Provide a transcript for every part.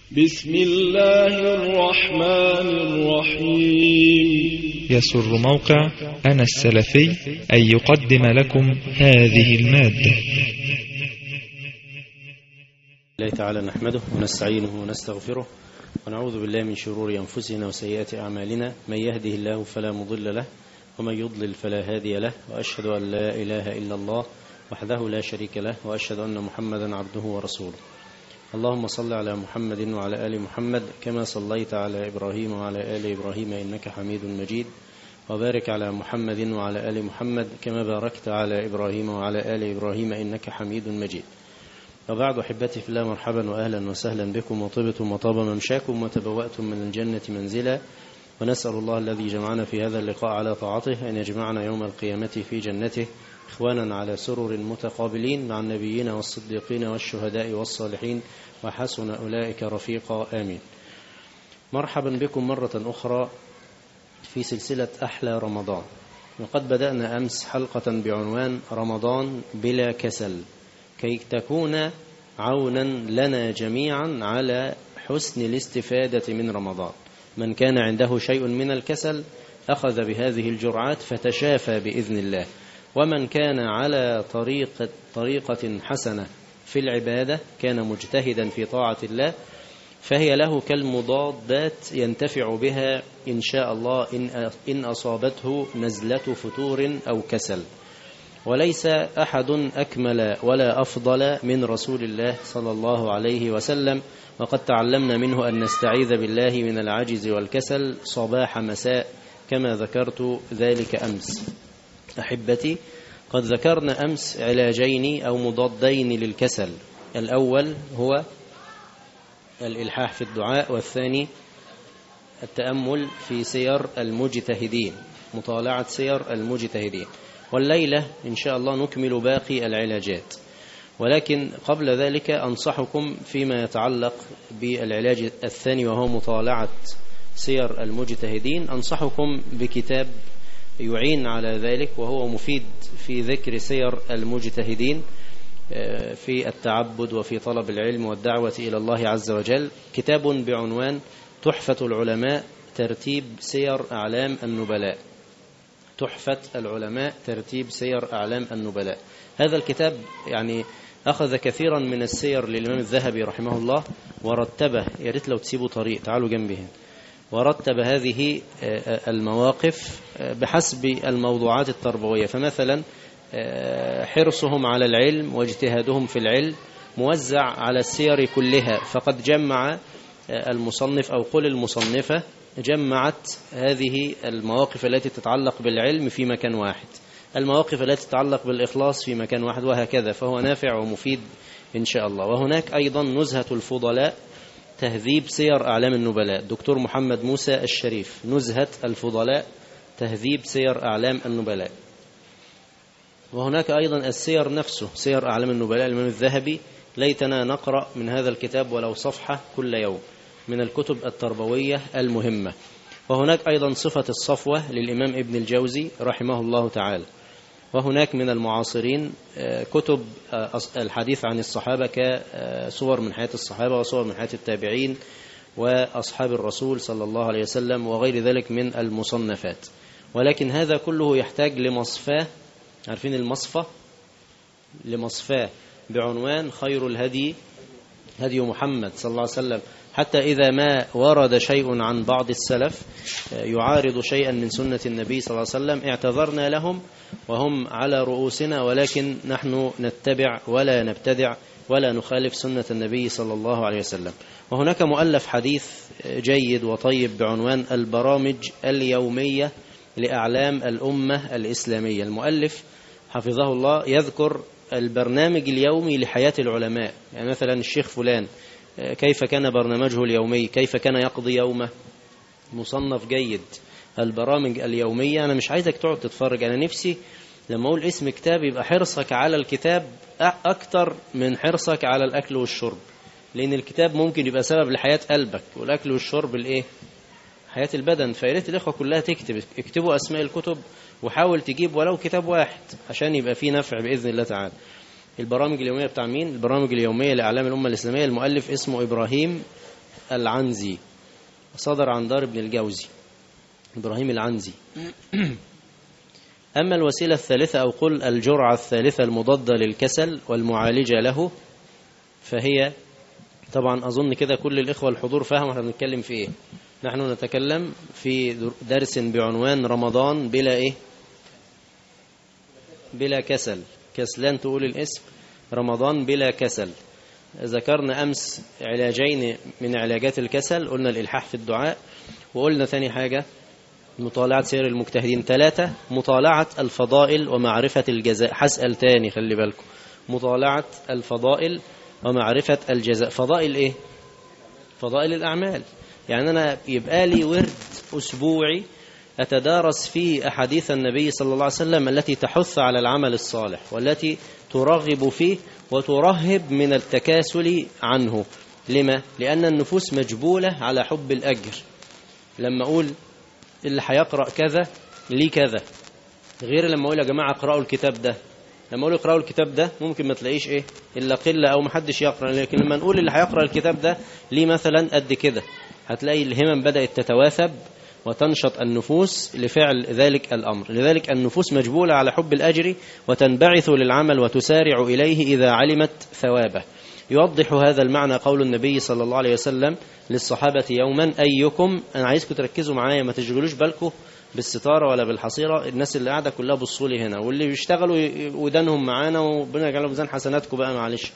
بسم الله الرحمن الرحيم يسر موقع أنا السلفي أن يقدم لكم هذه المادة الله تعالى نحمده ونستعينه ونستغفره ونعوذ بالله من شرور أنفسنا وسيئات أعمالنا من يهده الله فلا مضل له ومن يضلل فلا هادي له وأشهد أن لا إله إلا الله وحده لا شريك له وأشهد أن محمدا عبده ورسوله اللهم صل على محمد وعلى آل محمد كما صليت على إبراهيم وعلى آل إبراهيم إنك حميد مجيد وبارك على محمد وعلى آل محمد كما باركت على إبراهيم وعلى آل إبراهيم إنك حميد مجيد وبعد أحبتي في الله مرحبا وأهلا وسهلا بكم وطبتم وطاب ممشاكم وتبوأتم من الجنة منزلا ونسأل الله الذي جمعنا في هذا اللقاء على طاعته أن يجمعنا يوم القيامة في جنته إخوانا على سرر متقابلين مع النبيين والصديقين والشهداء والصالحين وحسن أولئك رفيقا آمين مرحبا بكم مرة أخرى في سلسلة أحلى رمضان وقد بدأنا أمس حلقة بعنوان رمضان بلا كسل كي تكون عونا لنا جميعا على حسن الاستفادة من رمضان من كان عنده شيء من الكسل أخذ بهذه الجرعات فتشافى بإذن الله ومن كان على طريقة, طريقة حسنة في العبادة كان مجتهدا في طاعة الله فهي له كالمضادات ينتفع بها إن شاء الله إن أصابته نزلة فتور أو كسل وليس أحد أكمل ولا أفضل من رسول الله صلى الله عليه وسلم وقد تعلمنا منه أن نستعيذ بالله من العجز والكسل صباح مساء كما ذكرت ذلك أمس أحبتي قد ذكرنا أمس علاجين أو مضادين للكسل الأول هو الإلحاح في الدعاء والثاني التأمل في سير المجتهدين مطالعة سير المجتهدين والليلة إن شاء الله نكمل باقي العلاجات ولكن قبل ذلك أنصحكم فيما يتعلق بالعلاج الثاني وهو مطالعة سير المجتهدين أنصحكم بكتاب يعين على ذلك وهو مفيد في ذكر سير المجتهدين في التعبد وفي طلب العلم والدعوة إلى الله عز وجل كتاب بعنوان تحفة العلماء ترتيب سير أعلام النبلاء تحفة العلماء ترتيب سير أعلام النبلاء هذا الكتاب يعني أخذ كثيرا من السير للإمام الذهبي رحمه الله ورتبه يا ريت لو تسيبوا طريق تعالوا جنبه ورتب هذه المواقف بحسب الموضوعات التربوية فمثلا حرصهم على العلم واجتهادهم في العلم موزع على السير كلها فقد جمع المصنف أو قل المصنفة جمعت هذه المواقف التي تتعلق بالعلم في مكان واحد المواقف التي تتعلق بالإخلاص في مكان واحد وهكذا فهو نافع ومفيد إن شاء الله وهناك أيضا نزهة الفضلاء تهذيب سير أعلام النبلاء دكتور محمد موسى الشريف نزهة الفضلاء تهذيب سير أعلام النبلاء وهناك أيضا السير نفسه سير أعلام النبلاء الإمام الذهبي ليتنا نقرأ من هذا الكتاب ولو صفحة كل يوم من الكتب التربوية المهمة وهناك أيضا صفة الصفوة للإمام ابن الجوزي رحمه الله تعالى وهناك من المعاصرين كتب الحديث عن الصحابة كصور من حياة الصحابة وصور من حياة التابعين وأصحاب الرسول صلى الله عليه وسلم وغير ذلك من المصنفات ولكن هذا كله يحتاج لمصفاه عارفين المصفى لمصفاه بعنوان خير الهدي هدي محمد صلى الله عليه وسلم حتى إذا ما ورد شيء عن بعض السلف يعارض شيئا من سنة النبي صلى الله عليه وسلم اعتذرنا لهم وهم على رؤوسنا ولكن نحن نتبع ولا نبتدع ولا نخالف سنة النبي صلى الله عليه وسلم وهناك مؤلف حديث جيد وطيب بعنوان البرامج اليومية لأعلام الأمة الإسلامية المؤلف حفظه الله يذكر البرنامج اليومي لحياة العلماء يعني مثلا الشيخ فلان كيف كان برنامجه اليومي كيف كان يقضي يومه مصنف جيد البرامج اليومية أنا مش عايزك تقعد تتفرج أنا نفسي لما أقول اسم كتاب يبقى حرصك على الكتاب أكتر من حرصك على الأكل والشرب لأن الكتاب ممكن يبقى سبب لحياة قلبك والأكل والشرب الإيه حياة البدن فياريت الإخوة كلها تكتب اكتبوا أسماء الكتب وحاول تجيب ولو كتاب واحد عشان يبقى فيه نفع بإذن الله تعالى البرامج اليومية بتاع مين البرامج اليومية لأعلام الأمة الإسلامية المؤلف اسمه إبراهيم العنزي صدر عن دار ابن الجوزي إبراهيم العنزي أما الوسيلة الثالثة أو قل الجرعة الثالثة المضادة للكسل والمعالجة له فهي طبعا أظن كده كل الإخوة الحضور فاهم احنا بنتكلم في إيه نحن نتكلم في درس بعنوان رمضان بلا إيه بلا كسل كسلان تقول الاسم رمضان بلا كسل ذكرنا أمس علاجين من علاجات الكسل قلنا الإلحاح في الدعاء وقلنا ثاني حاجة مطالعة سير المجتهدين ثلاثة مطالعة الفضائل ومعرفة الجزاء حسأل تاني خلي بالكم مطالعة الفضائل ومعرفة الجزاء فضائل إيه فضائل الأعمال يعني أنا يبقى لي ورد أسبوعي أتدارس فيه أحاديث النبي صلى الله عليه وسلم التي تحث على العمل الصالح والتي ترغب فيه وترهب من التكاسل عنه لما؟ لأن النفوس مجبولة على حب الأجر لما أقول اللي هيقرأ كذا ليه كذا غير لما أقول يا جماعة اقرأوا الكتاب ده لما أقول اقرأوا الكتاب ده ممكن ما تلاقيش إيه إلا قلة أو محدش يقرأ لكن لما نقول اللي هيقرأ الكتاب ده ليه مثلا قد كده هتلاقي الهمم بدأت تتواثب وتنشط النفوس لفعل ذلك الأمر لذلك النفوس مجبولة على حب الأجر وتنبعث للعمل وتسارع إليه إذا علمت ثوابه يوضح هذا المعنى قول النبي صلى الله عليه وسلم للصحابة يوما أيكم أنا عايزكم تركزوا معايا ما تشغلوش بالكم بالستارة ولا بالحصيرة الناس اللي قاعدة كلها بصوا لي هنا واللي بيشتغلوا ودانهم معانا وربنا يجعلهم ميزان حسناتكم بقى معلش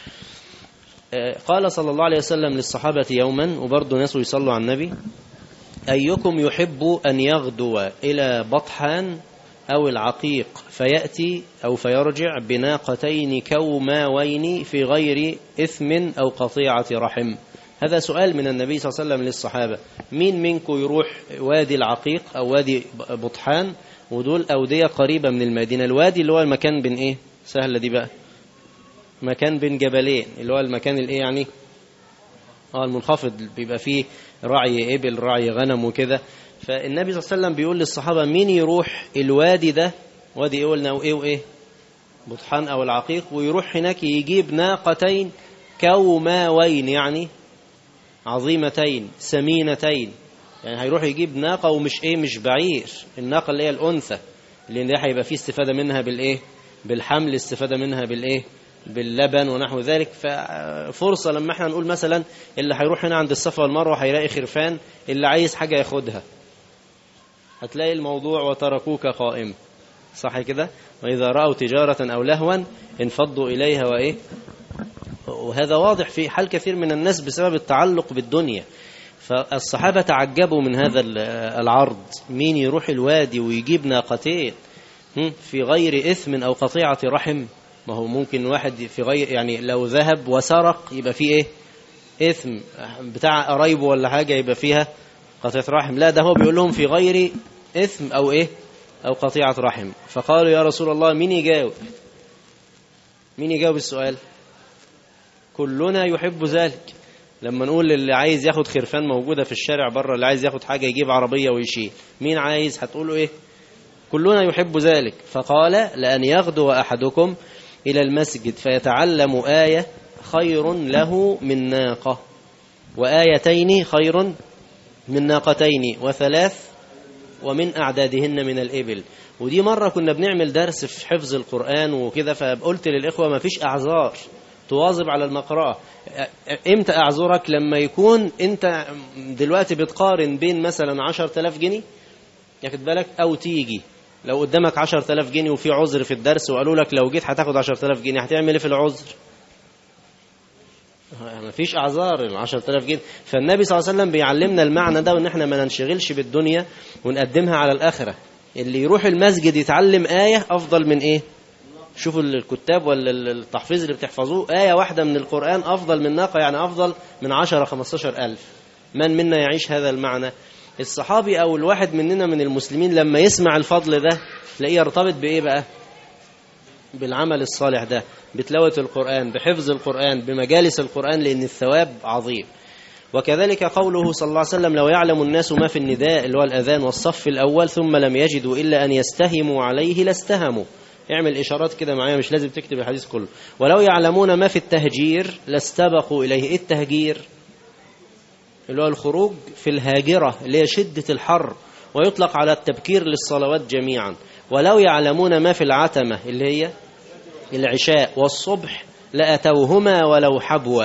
قال صلى الله عليه وسلم للصحابة يوما وبرضه ناس يصلوا على النبي أيكم يحب أن يغدو إلى بطحان أو العقيق فيأتي أو فيرجع بناقتين كوماوين في غير إثم أو قطيعة رحم هذا سؤال من النبي صلى الله عليه وسلم للصحابة مين منكم يروح وادي العقيق أو وادي بطحان ودول أودية قريبة من المدينة الوادي اللي هو المكان بين إيه سهلة دي بقى مكان بين جبلين اللي هو المكان الإيه يعني اه المنخفض بيبقى فيه رعي إبل رعي غنم وكده فالنبي صلى الله عليه وسلم بيقول للصحابة مين يروح الوادي ده وادي ايه قلنا وايه وايه بطحان او العقيق ويروح هناك يجيب ناقتين كوماوين يعني عظيمتين سمينتين يعني هيروح يجيب ناقة ومش ايه مش بعير الناقة اللي هي الأنثى اللي ده هيبقى فيه استفادة منها بالايه بالحمل استفادة منها بالايه باللبن ونحو ذلك ففرصة لما احنا نقول مثلا اللي هيروح هنا عند الصفا والمروة هيلاقي خرفان اللي عايز حاجة ياخدها هتلاقي الموضوع وتركوك قائم صح كده وإذا رأوا تجارة أو لهوا انفضوا إليها وإيه وهذا واضح في حال كثير من الناس بسبب التعلق بالدنيا فالصحابة تعجبوا من هذا العرض مين يروح الوادي ويجيب ناقتين في غير إثم أو قطيعة رحم ما هو ممكن واحد في غير يعني لو ذهب وسرق يبقى فيه ايه اثم بتاع قرايبه ولا حاجه يبقى فيها قطيعه رحم لا ده هو بيقول لهم في غير اثم او ايه او قطيعه رحم فقالوا يا رسول الله مين يجاوب مين يجاوب السؤال كلنا يحب ذلك لما نقول اللي عايز ياخد خرفان موجوده في الشارع بره اللي عايز ياخد حاجه يجيب عربيه ويشيل مين عايز هتقولوا ايه كلنا يحب ذلك فقال لأن يغدو أحدكم إلى المسجد فيتعلم آية خير له من ناقة وآيتين خير من ناقتين وثلاث ومن أعدادهن من الإبل ودي مرة كنا بنعمل درس في حفظ القرآن وكده فقلت للإخوة ما فيش أعذار تواظب على المقرأة امتى أعذرك لما يكون انت دلوقتي بتقارن بين مثلا عشر تلاف جنيه ياخد بالك أو تيجي لو قدامك 10000 جنيه وفي عذر في الدرس وقالوا لك لو جيت هتاخد 10000 جنيه هتعمل ايه في العذر مفيش اعذار ال 10000 جنيه فالنبي صلى الله عليه وسلم بيعلمنا المعنى ده وان احنا ما ننشغلش بالدنيا ونقدمها على الاخره اللي يروح المسجد يتعلم ايه افضل من ايه شوفوا الكتاب ولا التحفيظ اللي بتحفظوه آية واحدة من القرآن أفضل من ناقة يعني أفضل من 10 15 ألف من منا يعيش هذا المعنى الصحابي أو الواحد مننا من المسلمين لما يسمع الفضل ده تلاقيه يرتبط بإيه بقى بالعمل الصالح ده بتلاوة القرآن بحفظ القرآن بمجالس القرآن لأن الثواب عظيم وكذلك قوله صلى الله عليه وسلم لو يعلم الناس ما في النداء اللي هو الأذان والصف الأول ثم لم يجدوا إلا أن يستهموا عليه لاستهموا اعمل إشارات كده معايا مش لازم تكتب الحديث كله ولو يعلمون ما في التهجير لاستبقوا إليه إيه التهجير اللي هو الخروج في الهاجرة اللي هي شدة الحر ويطلق على التبكير للصلوات جميعا ولو يعلمون ما في العتمة اللي هي العشاء والصبح لأتوهما ولو حبوا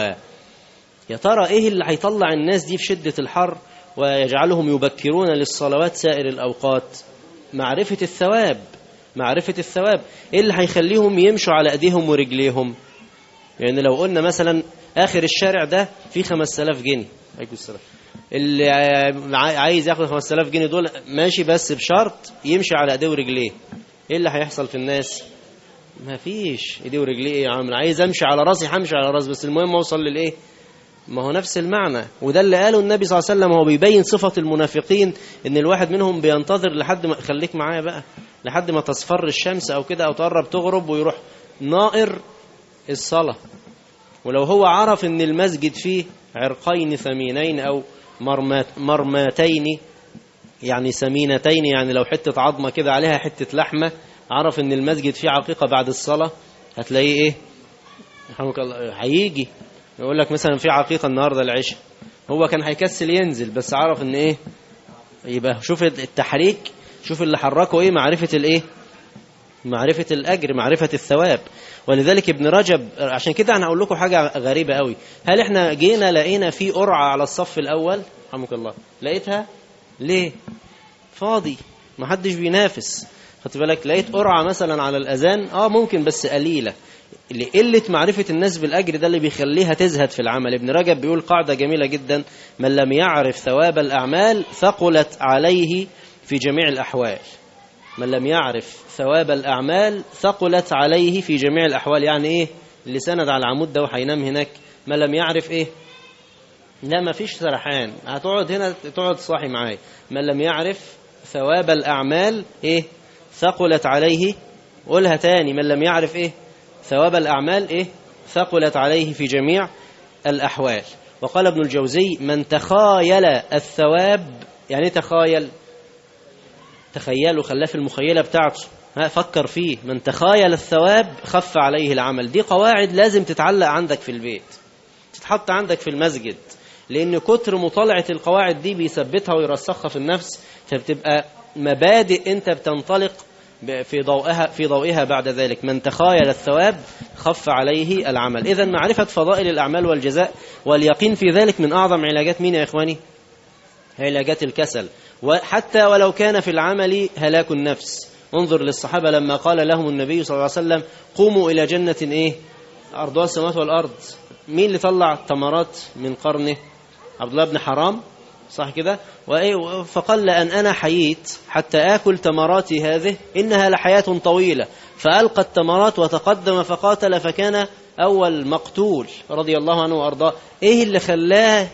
يا ترى ايه اللي هيطلع الناس دي في شدة الحر ويجعلهم يبكرون للصلوات سائر الأوقات معرفة الثواب معرفة الثواب ايه اللي هيخليهم يمشوا على ايديهم ورجليهم يعني لو قلنا مثلا اخر الشارع ده فيه 5000 جنيه عليكم السلام اللي عايز ياخد 5000 جنيه دول ماشي بس بشرط يمشي على ايديه ورجليه ايه اللي هيحصل في الناس ما فيش ايديه ورجليه ايه يا عم عايز امشي على راسي همشي على راسي بس المهم اوصل للايه ما هو نفس المعنى وده اللي قاله النبي صلى الله عليه وسلم هو بيبين صفة المنافقين ان الواحد منهم بينتظر لحد ما خليك معايا بقى لحد ما تصفر الشمس او كده او تقرب تغرب ويروح نائر الصلاة ولو هو عرف ان المسجد فيه عرقين ثمينين او مرمات مرماتين يعني سمينتين يعني لو حتة عظمة كده عليها حتة لحمة عرف ان المسجد فيه عقيقة بعد الصلاة هتلاقيه ايه رحمك الله هيجي يقول لك مثلا في عقيقة النهاردة العشاء هو كان هيكسل ينزل بس عرف ان ايه يبقى شوف التحريك شوف اللي حركه ايه معرفة الايه معرفة الأجر معرفة الثواب ولذلك ابن رجب عشان كده أنا هقول لكم حاجة غريبة قوي هل احنا جينا لقينا في قرعة على الصف الأول رحمك الله لقيتها ليه فاضي ما حدش بينافس خدت بالك لقيت قرعة مثلا على الأذان اه ممكن بس قليلة لقلة معرفة الناس بالأجر ده اللي بيخليها تزهد في العمل ابن رجب بيقول قاعدة جميلة جدا من لم يعرف ثواب الأعمال ثقلت عليه في جميع الأحوال من لم يعرف ثواب الأعمال ثقلت عليه في جميع الأحوال يعني إيه اللي سند على العمود ده وهينام هناك من لم يعرف إيه لا ما فيش سرحان هتقعد هنا تقعد صاحي معايا من لم يعرف ثواب الأعمال إيه ثقلت عليه قولها تاني من لم يعرف إيه ثواب الأعمال إيه ثقلت عليه في جميع الأحوال وقال ابن الجوزي من تخايل الثواب يعني تخايل تخيلوا خلاه في المخيلة بتاعته ها فكر فيه من تخايل الثواب خف عليه العمل دي قواعد لازم تتعلق عندك في البيت تتحط عندك في المسجد لأن كتر مطالعة القواعد دي بيثبتها ويرسخها في النفس فبتبقى مبادئ أنت بتنطلق في ضوئها في ضوئها بعد ذلك من تخايل الثواب خف عليه العمل إذا معرفة فضائل الأعمال والجزاء واليقين في ذلك من أعظم علاجات مين يا إخواني علاجات الكسل وحتى ولو كان في العمل هلاك النفس انظر للصحابة لما قال لهم النبي صلى الله عليه وسلم قوموا إلى جنة إيه أرضها السماوات والأرض مين اللي طلع تمرات من قرنه عبد الله بن حرام صح كده وإيه فقال لأن أنا حييت حتى آكل تمراتي هذه إنها لحياة طويلة فألقى التمرات وتقدم فقاتل فكان أول مقتول رضي الله عنه وأرضاه إيه اللي خلاه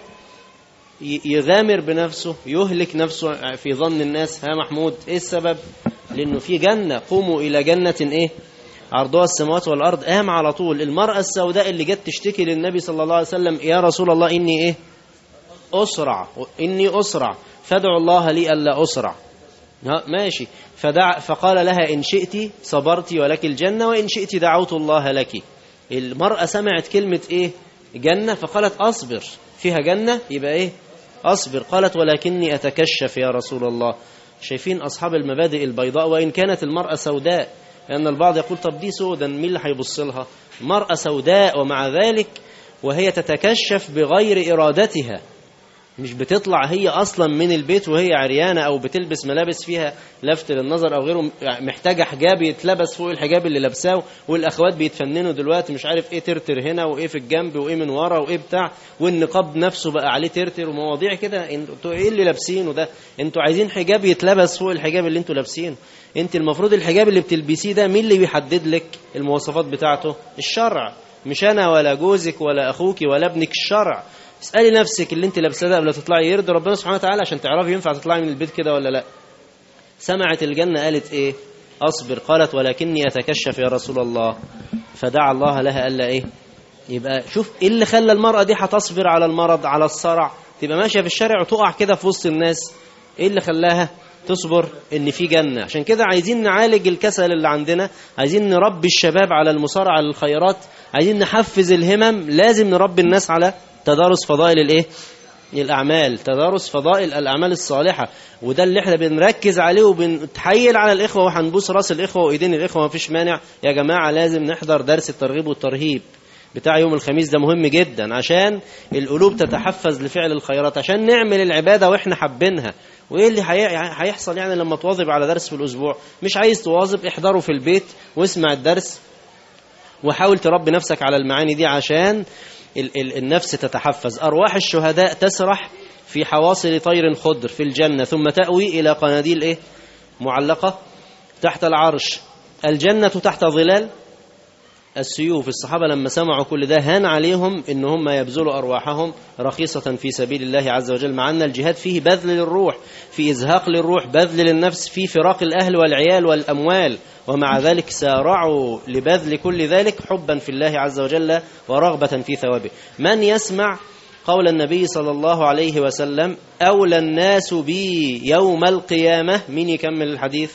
يغامر بنفسه يهلك نفسه في ظن الناس ها محمود ايه السبب لانه في جنة قوموا الى جنة ايه عرضها السماوات والارض قام على طول المرأة السوداء اللي جت تشتكي للنبي صلى الله عليه وسلم يا رسول الله اني ايه اسرع اني اسرع فادعوا الله لي الا اسرع ها ماشي فدع فقال لها ان شئت صبرت ولك الجنة وان شئت دعوت الله لك المرأة سمعت كلمة ايه جنة فقالت اصبر فيها جنة يبقى ايه أصبر قالت ولكني أتكشف يا رسول الله شايفين أصحاب المبادئ البيضاء وإن كانت المرأة سوداء لأن البعض يقول طب دي سودا مين اللي هيبص لها مرأة سوداء ومع ذلك وهي تتكشف بغير إرادتها مش بتطلع هي أصلا من البيت وهي عريانة أو بتلبس ملابس فيها لفت للنظر أو غيره محتاجة حجاب يتلبس فوق الحجاب اللي لابساه والأخوات بيتفننوا دلوقتي مش عارف إيه ترتر هنا وإيه في الجنب وإيه من ورا وإيه بتاع والنقاب نفسه بقى عليه ترتر ومواضيع كده انتوا إيه اللي لابسينه ده انتوا عايزين حجاب يتلبس فوق الحجاب اللي انتوا لابسينه انت المفروض الحجاب اللي بتلبسيه ده مين اللي بيحدد لك المواصفات بتاعته الشرع مش أنا ولا جوزك ولا أخوك ولا ابنك الشرع اسألي نفسك اللي انت لابساه ده قبل تطلعي يرضي ربنا سبحانه وتعالى عشان تعرفي ينفع تطلعي من البيت كده ولا لا سمعت الجنة قالت ايه اصبر قالت ولكني اتكشف يا رسول الله فدعا الله لها الا ايه يبقى شوف ايه اللي خلى المرأة دي هتصبر على المرض على الصرع تبقى ماشية في الشارع وتقع كده في وسط الناس ايه اللي خلاها تصبر ان في جنة عشان كده عايزين نعالج الكسل اللي عندنا عايزين نربي الشباب على المصارعة للخيرات عايزين نحفز الهمم لازم نربي الناس على تدارس فضائل الايه الأعمال تدارس فضائل الأعمال الصالحة وده اللي احنا بنركز عليه وبنتحيل على الإخوة وهنبوس راس الإخوة وإيدين الإخوة مفيش مانع يا جماعة لازم نحضر درس الترغيب والترهيب بتاع يوم الخميس ده مهم جدا عشان القلوب تتحفز لفعل الخيرات عشان نعمل العبادة واحنا حابينها وايه اللي هيحصل يعني لما تواظب على درس في الاسبوع مش عايز تواظب احضره في البيت واسمع الدرس وحاول تربي نفسك على المعاني دي عشان ال ال النفس تتحفز أرواح الشهداء تسرح في حواصل طير خضر في الجنة ثم تأوي إلى قناديل إيه؟ معلقة تحت العرش الجنة تحت ظلال السيوف الصحابة لما سمعوا كل ده هان عليهم إن هم يبذلوا أرواحهم رخيصة في سبيل الله عز وجل مع أن الجهاد فيه بذل للروح في إزهاق للروح بذل للنفس في فراق الأهل والعيال والأموال ومع ذلك سارعوا لبذل كل ذلك حبا في الله عز وجل ورغبة في ثوابه من يسمع قول النبي صلى الله عليه وسلم أولى الناس بي يوم القيامة من يكمل الحديث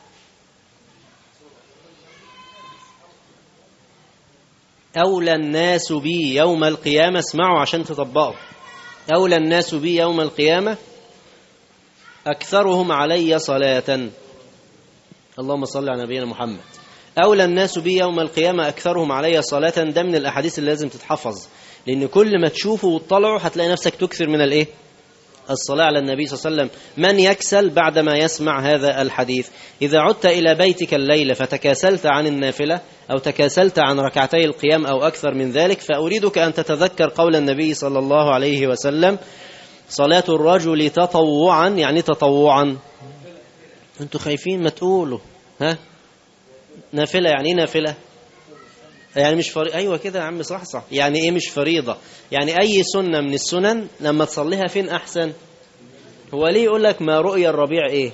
أولى الناس بي يوم القيامة اسمعوا عشان تطبقوا أولى الناس بي يوم القيامة أكثرهم علي صلاة اللهم صل على نبينا محمد أولى الناس بي يوم القيامة أكثرهم علي صلاة ده من الأحاديث اللي لازم تتحفظ لأن كل ما تشوفه وتطلعه هتلاقي نفسك تكثر من الإيه الصلاة على النبي صلى الله عليه وسلم من يكسل بعدما يسمع هذا الحديث إذا عدت إلى بيتك الليلة فتكاسلت عن النافلة أو تكاسلت عن ركعتي القيام أو أكثر من ذلك فأريدك أن تتذكر قول النبي صلى الله عليه وسلم صلاة الرجل تطوعا يعني تطوعا أنتوا خايفين ما تقولوا ها نافلة يعني إيه نافلة يعني مش فريضة أيوة كده يا عم صح صح يعني إيه مش فريضة يعني أي سنة من السنن لما تصليها فين أحسن هو ليه يقول لك ما رؤيا الربيع إيه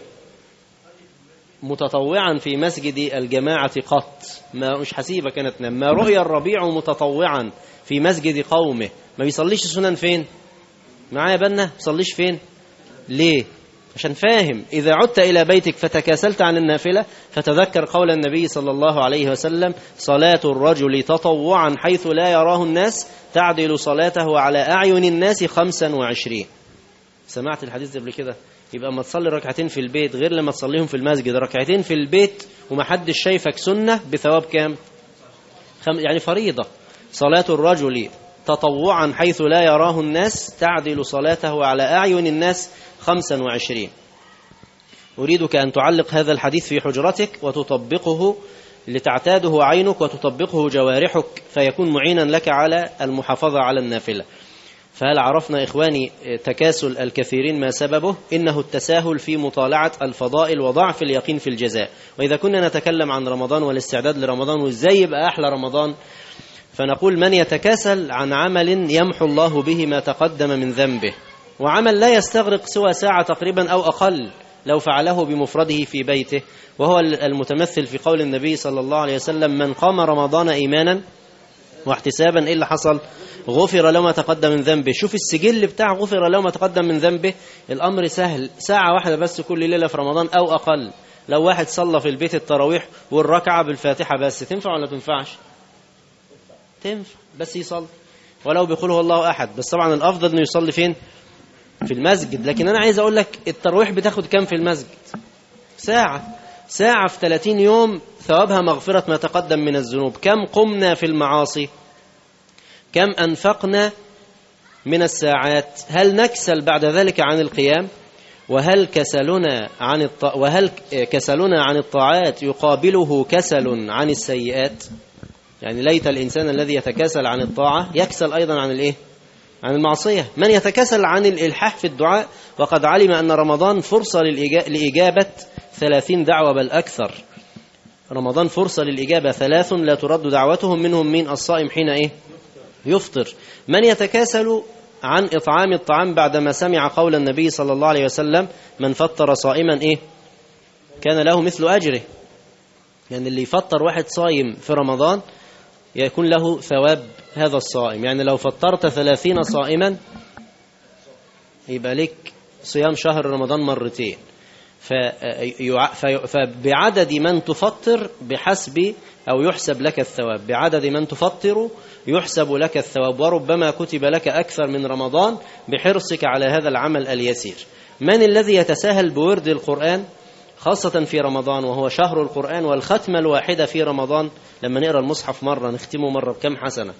متطوعا في مسجد الجماعة قط ما مش حسيبة كانت نام ما رؤيا الربيع متطوعا في مسجد قومه ما بيصليش السنن فين معايا بنا بيصليش فين ليه عشان فاهم إذا عدت إلى بيتك فتكاسلت عن النافلة فتذكر قول النبي صلى الله عليه وسلم صلاة الرجل تطوعا حيث لا يراه الناس تعدل صلاته على أعين الناس خمسا وعشرين سمعت الحديث ده قبل كده يبقى ما تصلي ركعتين في البيت غير لما تصليهم في المسجد ركعتين في البيت ومحدش شايفك سنة بثواب كام خم... يعني فريضة صلاة الرجل تطوعا حيث لا يراه الناس تعدل صلاته على أعين الناس خمسا وعشرين أريدك أن تعلق هذا الحديث في حجرتك وتطبقه لتعتاده عينك وتطبقه جوارحك فيكون معينا لك على المحافظة على النافلة فهل عرفنا إخواني تكاسل الكثيرين ما سببه إنه التساهل في مطالعة الفضائل وضعف اليقين في الجزاء وإذا كنا نتكلم عن رمضان والاستعداد لرمضان وإزاي يبقى أحلى رمضان فنقول من يتكاسل عن عمل يمحو الله به ما تقدم من ذنبه وعمل لا يستغرق سوى ساعة تقريبا أو أقل لو فعله بمفرده في بيته وهو المتمثل في قول النبي صلى الله عليه وسلم من قام رمضان إيمانا واحتسابا إيه اللي حصل غفر له ما تقدم من ذنبه شوف السجل بتاع غفر له ما تقدم من ذنبه الأمر سهل ساعة واحدة بس كل ليلة في رمضان أو أقل لو واحد صلى في البيت التراويح والركعة بالفاتحة بس تنفع ولا تنفعش تنفع بس يصلي ولو بيقول هو الله أحد بس طبعا الأفضل أنه يصلي فين في المسجد لكن أنا عايز أقول لك التراويح بتاخد كام في المسجد ساعة ساعة في 30 يوم ثوابها مغفرة ما تقدم من الذنوب كم قمنا في المعاصي كم أنفقنا من الساعات هل نكسل بعد ذلك عن القيام وهل كسلنا عن الط... وهل كسلنا عن الطاعات يقابله كسل عن السيئات يعني ليت الإنسان الذي يتكاسل عن الطاعة يكسل أيضا عن الإيه عن المعصية من يتكاسل عن الإلحاح في الدعاء وقد علم أن رمضان فرصة للإجا... لإجابة ثلاثين دعوة بل أكثر رمضان فرصة للإجابة ثلاث لا ترد دعوتهم منهم من الصائم حين إيه يفطر من يتكاسل عن إطعام الطعام بعدما سمع قول النبي صلى الله عليه وسلم من فطر صائما إيه كان له مثل أجره يعني اللي يفطر واحد صايم في رمضان يكون له ثواب هذا الصائم يعني لو فطرت ثلاثين صائما يبقى لك صيام شهر رمضان مرتين فيع- في- فبعدد من تفطر بحسب أو يحسب لك الثواب بعدد من تفطر يحسب لك الثواب وربما كتب لك أكثر من رمضان بحرصك على هذا العمل اليسير من الذي يتساهل بورد القرآن خاصة في رمضان وهو شهر القرآن والختمة الواحدة في رمضان لما نقرأ المصحف مرة نختمه مرة بكم حسنة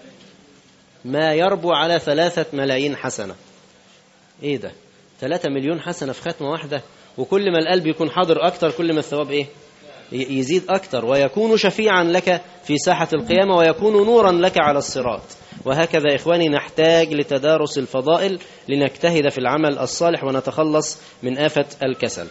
ما يربو على ثلاثة ملايين حسنة ايه ده ثلاثة مليون حسنة في ختمة واحدة وكل ما القلب يكون حاضر أكتر كل ما الثواب ايه ي- يزيد أكتر ويكون شفيعا لك في ساحة القيامة ويكون نورا لك على الصراط وهكذا إخواني نحتاج لتدارس الفضائل لنجتهد في العمل الصالح ونتخلص من آفة الكسل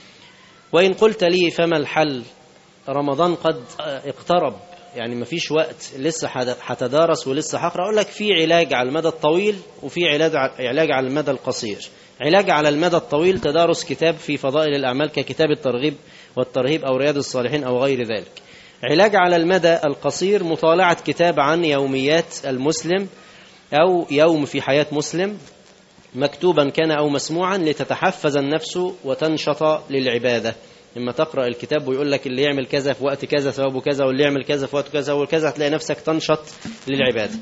وإن قلت لي فما الحل رمضان قد اقترب يعني مفيش وقت لسه حد- هتدارس ولسه هقرا اقول لك في علاج على المدى الطويل وفي علاج ع- علاج على المدى القصير علاج على المدى الطويل تدارس كتاب في فضائل الاعمال ككتاب الترغيب والترهيب او رياض الصالحين او غير ذلك علاج على المدى القصير مطالعه كتاب عن يوميات المسلم او يوم في حياه مسلم مكتوبا كان أو مسموعا لتتحفز النفس وتنشط للعبادة لما تقرأ الكتاب ويقول لك اللي يعمل كذا في وقت كذا ثوابه كذا واللي يعمل كذا في وقت كذا وكذا هتلاقي نفسك تنشط للعبادة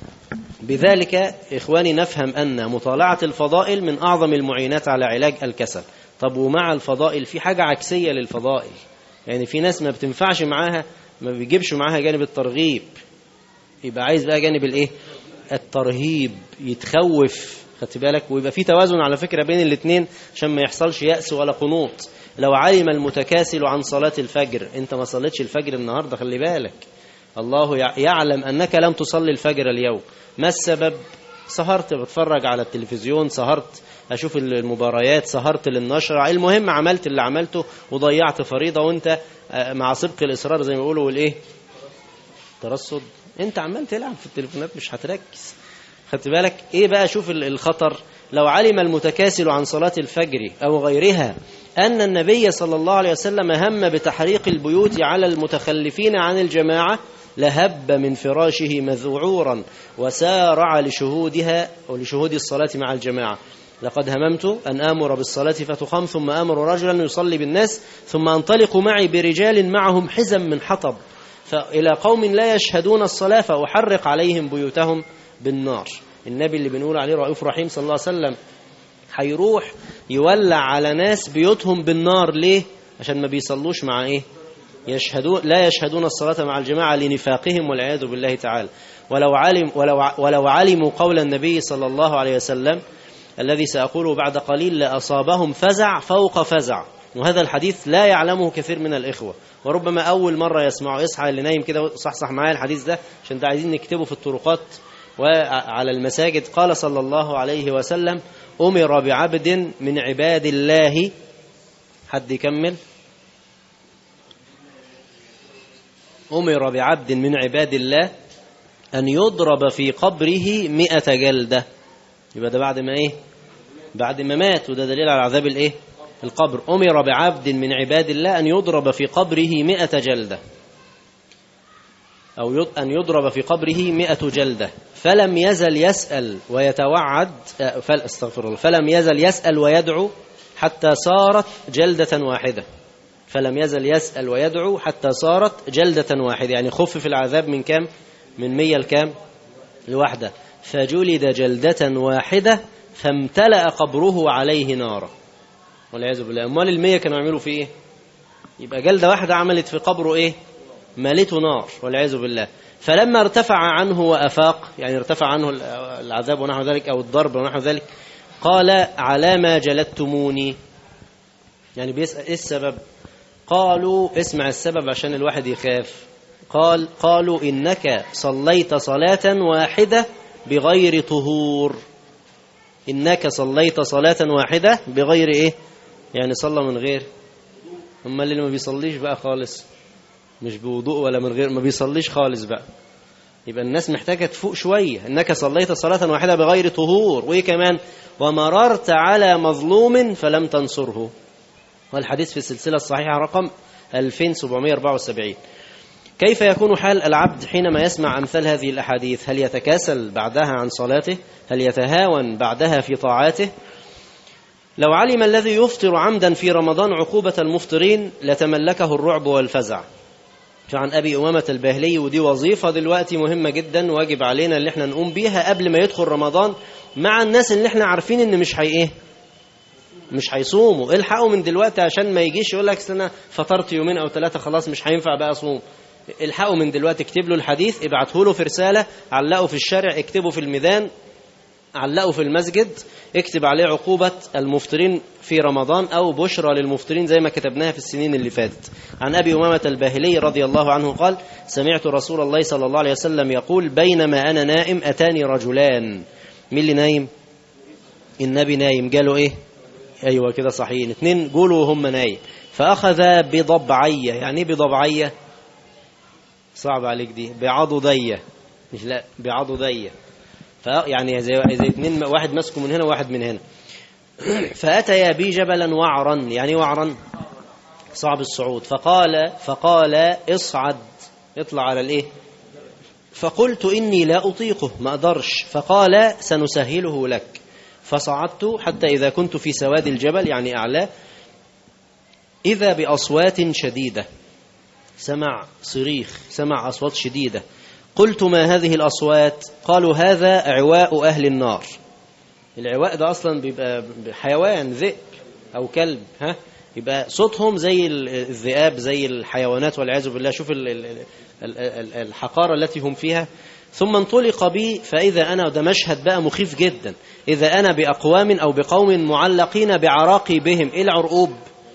بذلك إخواني نفهم أن مطالعة الفضائل من أعظم المعينات على علاج الكسل طب ومع الفضائل في حاجة عكسية للفضائل يعني في ناس ما بتنفعش معاها ما بيجيبش معاها جانب الترغيب يبقى عايز بقى جانب الايه الترهيب يتخوف خدت بالك ويبقى في توازن على فكرة بين الاثنين عشان ما يحصلش يأس ولا قنوط لو علم المتكاسل عن صلاة الفجر انت ما صليتش الفجر النهاردة خلي بالك الله يع- يعلم أنك لم تصلي الفجر اليوم ما السبب سهرت بتفرج على التلفزيون سهرت أشوف المباريات سهرت للنشر المهم عملت اللي عملته وضيعت فريضة وانت آه، مع سبق الإصرار زي ما بيقولوا والإيه ترصد انت عمال تلعب في التليفونات مش هتركز خدت بالك ايه بقى شوف ال- الخطر لو علم المتكاسل عن صلاة الفجر او غيرها ان النبي صلى الله عليه وسلم هم بتحريق البيوت على المتخلفين عن الجماعة لهب من فراشه مذعورا وسارع لشهودها ولشهود الصلاة مع الجماعة لقد هممت أن آمر بالصلاة فتقام ثم آمر رجلا يصلي بالناس ثم أنطلق معي برجال معهم حزم من حطب فإلى قوم لا يشهدون الصلاة فأحرق عليهم بيوتهم بالنار النبي اللي بنقول عليه رؤوف رحيم صلى الله عليه وسلم هيروح يولع على ناس بيوتهم بالنار ليه عشان ما بيصلوش مع ايه يشهدون لا يشهدون الصلاة مع الجماعة لنفاقهم والعياذ بالله تعالى ولو علم ولو ولو علموا قول النبي صلى الله عليه وسلم الذي سأقوله بعد قليل لأصابهم فزع فوق فزع وهذا الحديث لا يعلمه كثير من الإخوة وربما أول مرة يسمعه يصحى اللي نايم كده صحصح معايا الحديث ده عشان ده عايزين نكتبه في الطرقات وعلى المساجد قال صلى الله عليه وسلم أمر بعبد من عباد الله حد يكمل أمر بعبد من عباد الله أن يضرب في قبره مئة جلدة يبقى ده بعد ما إيه بعد ما مات وده دليل على عذاب الإيه القبر أمر بعبد من عباد الله أن يضرب في قبره مئة جلدة أو يض- أن يضرب في قبره مئة جلدة فلم يزل يسأل ويتوعد آه، فل استغفر الله فلم يزل يسأل ويدعو حتى صارت جلدة واحدة فلم يزل يسأل ويدعو حتى صارت جلدة واحدة يعني خفف العذاب من كام من مية الكام الواحدة فجلد جلدة واحدة فامتلأ قبره عليه نارا والعياذ بالله امال المية كانوا يعملوا فيه ايه يبقى جلدة واحدة عملت في قبره ايه مالته نار والعياذ بالله فلما ارتفع عنه وافاق يعني ارتفع عنه العذاب ونحو ذلك او الضرب ونحو ذلك قال على ما جلدتموني يعني بيسأل ايه السبب قالوا اسمع السبب عشان الواحد يخاف قال قالوا إنك صليت صلاة واحدة بغير طهور إنك صليت صلاة واحدة بغير إيه يعني صلى من غير أما اللي ما بيصليش بقى خالص مش بوضوء ولا من غير ما بيصليش خالص بقى يبقى الناس محتاجة تفوق شوية إنك صليت صلاة واحدة بغير طهور وإيه كمان ومررت على مظلوم فلم تنصره والحديث في السلسلة الصحيحة رقم 2774 كيف يكون حال العبد حينما يسمع أمثال هذه الأحاديث هل يتكاسل بعدها عن صلاته هل يتهاون بعدها في طاعاته لو علم الذي يفطر عمدا في رمضان عقوبة المفطرين لتملكه الرعب والفزع عن أبي أمامة الباهلي ودي وظيفة دلوقتي مهمة جدا واجب علينا اللي احنا نقوم بيها قبل ما يدخل رمضان مع الناس اللي احنا عارفين ان مش هي ايه مش هيصوموا الحقوا من دلوقتي عشان ما يجيش يقول لك انا فطرت يومين او ثلاثة خلاص مش هينفع بقى اصوم الحقوا من دلوقتي اكتب له الحديث ابعته له في رسالة علقه في الشارع اكتبه في الميدان علقه في المسجد اكتب عليه عقوبة المفطرين في رمضان أو بشرى للمفطرين زي ما كتبناها في السنين اللي فاتت عن أبي أمامة الباهلي رضي الله عنه قال سمعت رسول الله صلى الله عليه وسلم يقول بينما أنا نائم أتاني رجلان مين اللي نايم النبي نايم قالوا إيه أيوة كده صحيحين اتنين قولوا وهم نايم فأخذ بضبعية يعني ايه بضبعية صعب عليك دي بعضدية مش لا بعضدية يعني زي زي اتنين واحد ماسكه من هنا وواحد من هنا فأتيا بي جبلا وعرا يعني وعرا صعب الصعود فقال فقال اصعد اطلع على الايه فقلت إني لا أطيقه ما أقدرش فقال سنسهله لك فصعدت حتى إذا كنت في سواد الجبل يعني أعلاه إذا بأصوات شديدة سمع صريخ سمع أصوات شديدة قلت ما هذه الأصوات قالوا هذا عواء أهل النار العواء ده أصلا بيبقى حيوان ذئب أو كلب ها يبقى صوتهم زي الذئاب زي الحيوانات والعياذ بالله شوف الحقارة التي هم فيها ثم انطلق بي فإذا أنا ده مشهد بقى مخيف جدا إذا أنا بأقوام أو بقوم معلقين بعراقي بهم إيه العرقوب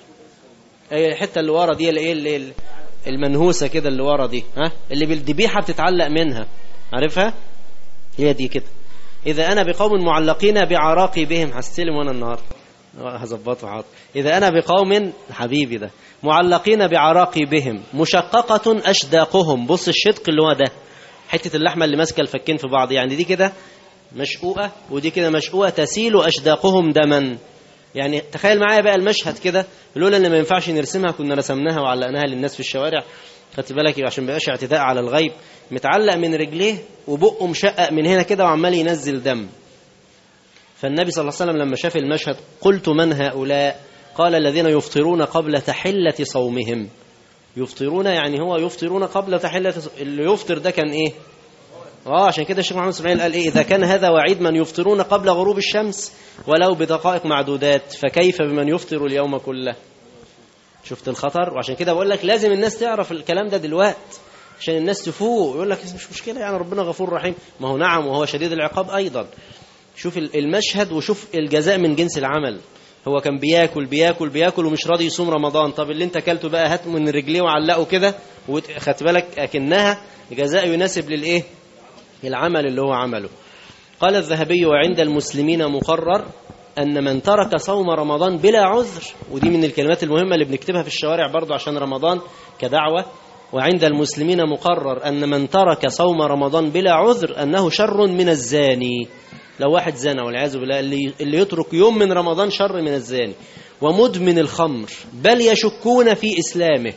الحتة اللي ورا دي اللي المنهوسة كده اللي ورا دي ها اللي بالذبيحة بتتعلق منها عارفها هي دي كده إذا أنا بقوم معلقين بعراقي بهم هستلم وأنا النهار هظبطه حاضر إذا أنا بقوم حبيبي ده معلقين بعراقي بهم مشققة أشداقهم بص الشدق اللي هو ده حتة اللحمة اللي ماسكة الفكين في بعض يعني دي كده مشقوقة ودي كده مشقوقة تسيل أشداقهم دما يعني تخيل معايا بقى المشهد كده لولا ان ما ينفعش نرسمها كنا رسمناها وعلقناها للناس في الشوارع خدت بالك عشان ما يبقاش اعتداء على الغيب متعلق من رجليه وبقه مشقق من هنا كده وعمال ينزل دم فالنبي صلى الله عليه وسلم لما شاف المشهد قلت من هؤلاء قال الذين يفطرون قبل تحلة صومهم يفطرون يعني هو يفطرون قبل تحلة اللي يفطر ده كان ايه اه عشان كده الشيخ محمد اسماعيل قال ايه اذا كان هذا وعيد من يفطرون قبل غروب الشمس ولو بدقائق معدودات فكيف بمن يفطر اليوم كله شفت الخطر وعشان كده بقول لك لازم الناس تعرف الكلام ده دلوقت عشان الناس تفوق يقول لك مش مشكله يعني ربنا غفور رحيم ما هو نعم وهو شديد العقاب ايضا شوف المشهد وشوف الجزاء من جنس العمل هو كان بياكل بياكل بياكل ومش راضي يصوم رمضان طب اللي انت اكلته بقى هات من رجليه وعلقه كده وخدت بالك اكنها جزاء يناسب للايه العمل اللي هو عمله قال الذهبي وعند المسلمين مقرر أن من ترك صوم رمضان بلا عذر ودي من الكلمات المهمة اللي بنكتبها في الشوارع برضو عشان رمضان كدعوة وعند المسلمين مقرر أن من ترك صوم رمضان بلا عذر أنه شر من الزاني لو واحد زنى والعياذ بالله اللي, اللي يترك يوم من رمضان شر من الزاني ومدمن الخمر بل يشكون في إسلامه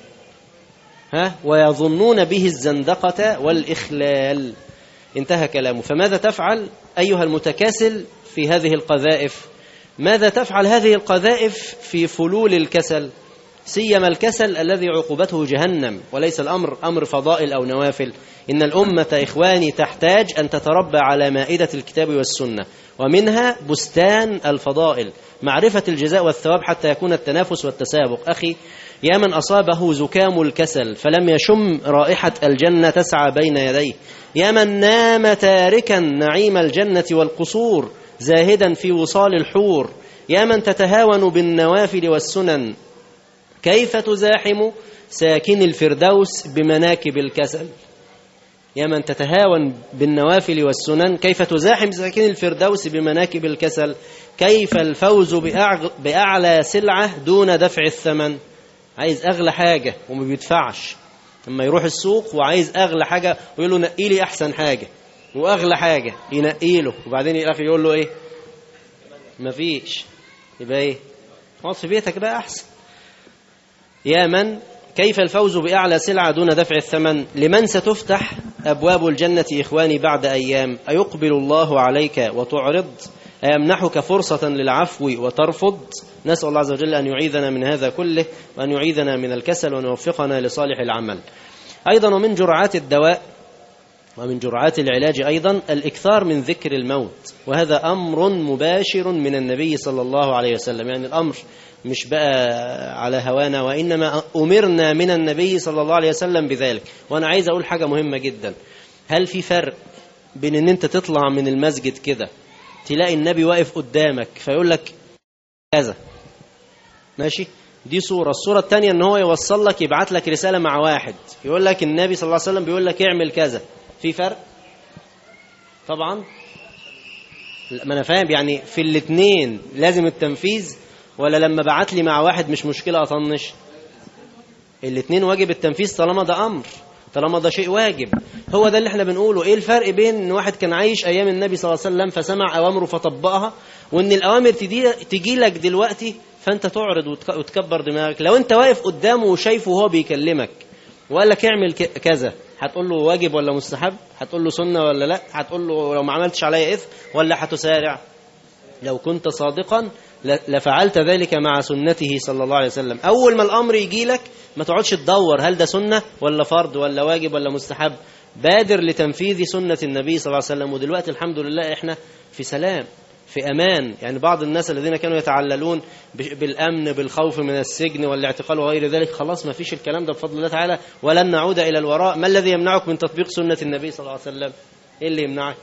ها ويظنون به الزندقة والإخلال انتهى كلامه فماذا تفعل أيها المتكاسل في هذه القذائف ماذا تفعل هذه القذائف في فلول الكسل سيما الكسل الذي عقوبته جهنم وليس الأمر أمر فضائل أو نوافل إن الأمة إخواني تحتاج أن تتربى على مائدة الكتاب والسنة ومنها بستان الفضائل معرفة الجزاء والثواب حتى يكون التنافس والتسابق أخي يا من أصابه زكام الكسل فلم يشم رائحة الجنة تسعى بين يديه يا من نام تاركا نعيم الجنة والقصور زاهدا في وصال الحور يا من تتهاون بالنوافل والسنن كيف تزاحم ساكن الفردوس بمناكب الكسل يا من تتهاون بالنوافل والسنن كيف تزاحم ساكن الفردوس بمناكب الكسل كيف الفوز بأعلى سلعة دون دفع الثمن عايز أغلى حاجة وما بيدفعش لما يروح السوق وعايز أغلى حاجة ويقول له نقي لي أحسن حاجة وأغلى حاجة ينقي له وبعدين الأخي يقول له إيه مفيش يبقى إيه اقعد في بيتك بقى أحسن يا من كيف الفوز بأعلى سلعة دون دفع الثمن لمن ستفتح أبواب الجنة إخواني بعد أيام أيقبل الله عليك وتعرض أيمنحك فرصة للعفو وترفض نسأل الله عز وجل أن يعيذنا من هذا كله وأن يعيذنا من الكسل وأن يوفقنا لصالح العمل أيضا ومن جرعات الدواء ومن جرعات العلاج أيضا الإكثار من ذكر الموت وهذا أمر مباشر من النبي صلى الله عليه وسلم يعني الأمر مش بقى على هوانا وإنما أمرنا من النبي صلى الله عليه وسلم بذلك وأنا عايز أقول حاجة مهمة جدا هل في فرق بين أن أنت تطلع من المسجد كده تلاقي النبي واقف قدامك فيقول لك كذا ماشي دي صورة الصورة الثانية ان هو يوصل لك يبعت لك رسالة مع واحد يقول لك النبي صلى الله عليه وسلم بيقول لك اعمل كذا في فرق طبعا ما انا فاهم يعني في الاثنين لازم التنفيذ ولا لما بعت لي مع واحد مش مشكلة اطنش الاثنين واجب التنفيذ طالما ده امر طالما ده شيء واجب هو ده اللي احنا بنقوله ايه الفرق بين ان واحد كان عايش ايام النبي صلى الله عليه وسلم فسمع اوامره فطبقها وان الاوامر تجي لك دلوقتي فانت تعرض وتكبر دماغك لو انت واقف قدامه وشايفه وهو بيكلمك وقال لك اعمل كذا هتقول له واجب ولا مستحب هتقول له سنه ولا لا هتقول له لو ما عملتش عليا اثم ولا هتسارع لو كنت صادقا لفعلت ذلك مع سنته صلى الله عليه وسلم اول ما الامر يجي لك ما تقعدش تدور هل ده سنه ولا فرض ولا واجب ولا مستحب بادر لتنفيذ سنه النبي صلى الله عليه وسلم ودلوقتي الحمد لله احنا في سلام في امان يعني بعض الناس الذين كانوا يتعللون بالامن بالخوف من السجن والاعتقال وغير ذلك خلاص ما فيش الكلام ده بفضل الله تعالى ولن نعود الى الوراء ما الذي يمنعك من تطبيق سنه النبي صلى الله عليه وسلم ايه اللي يمنعك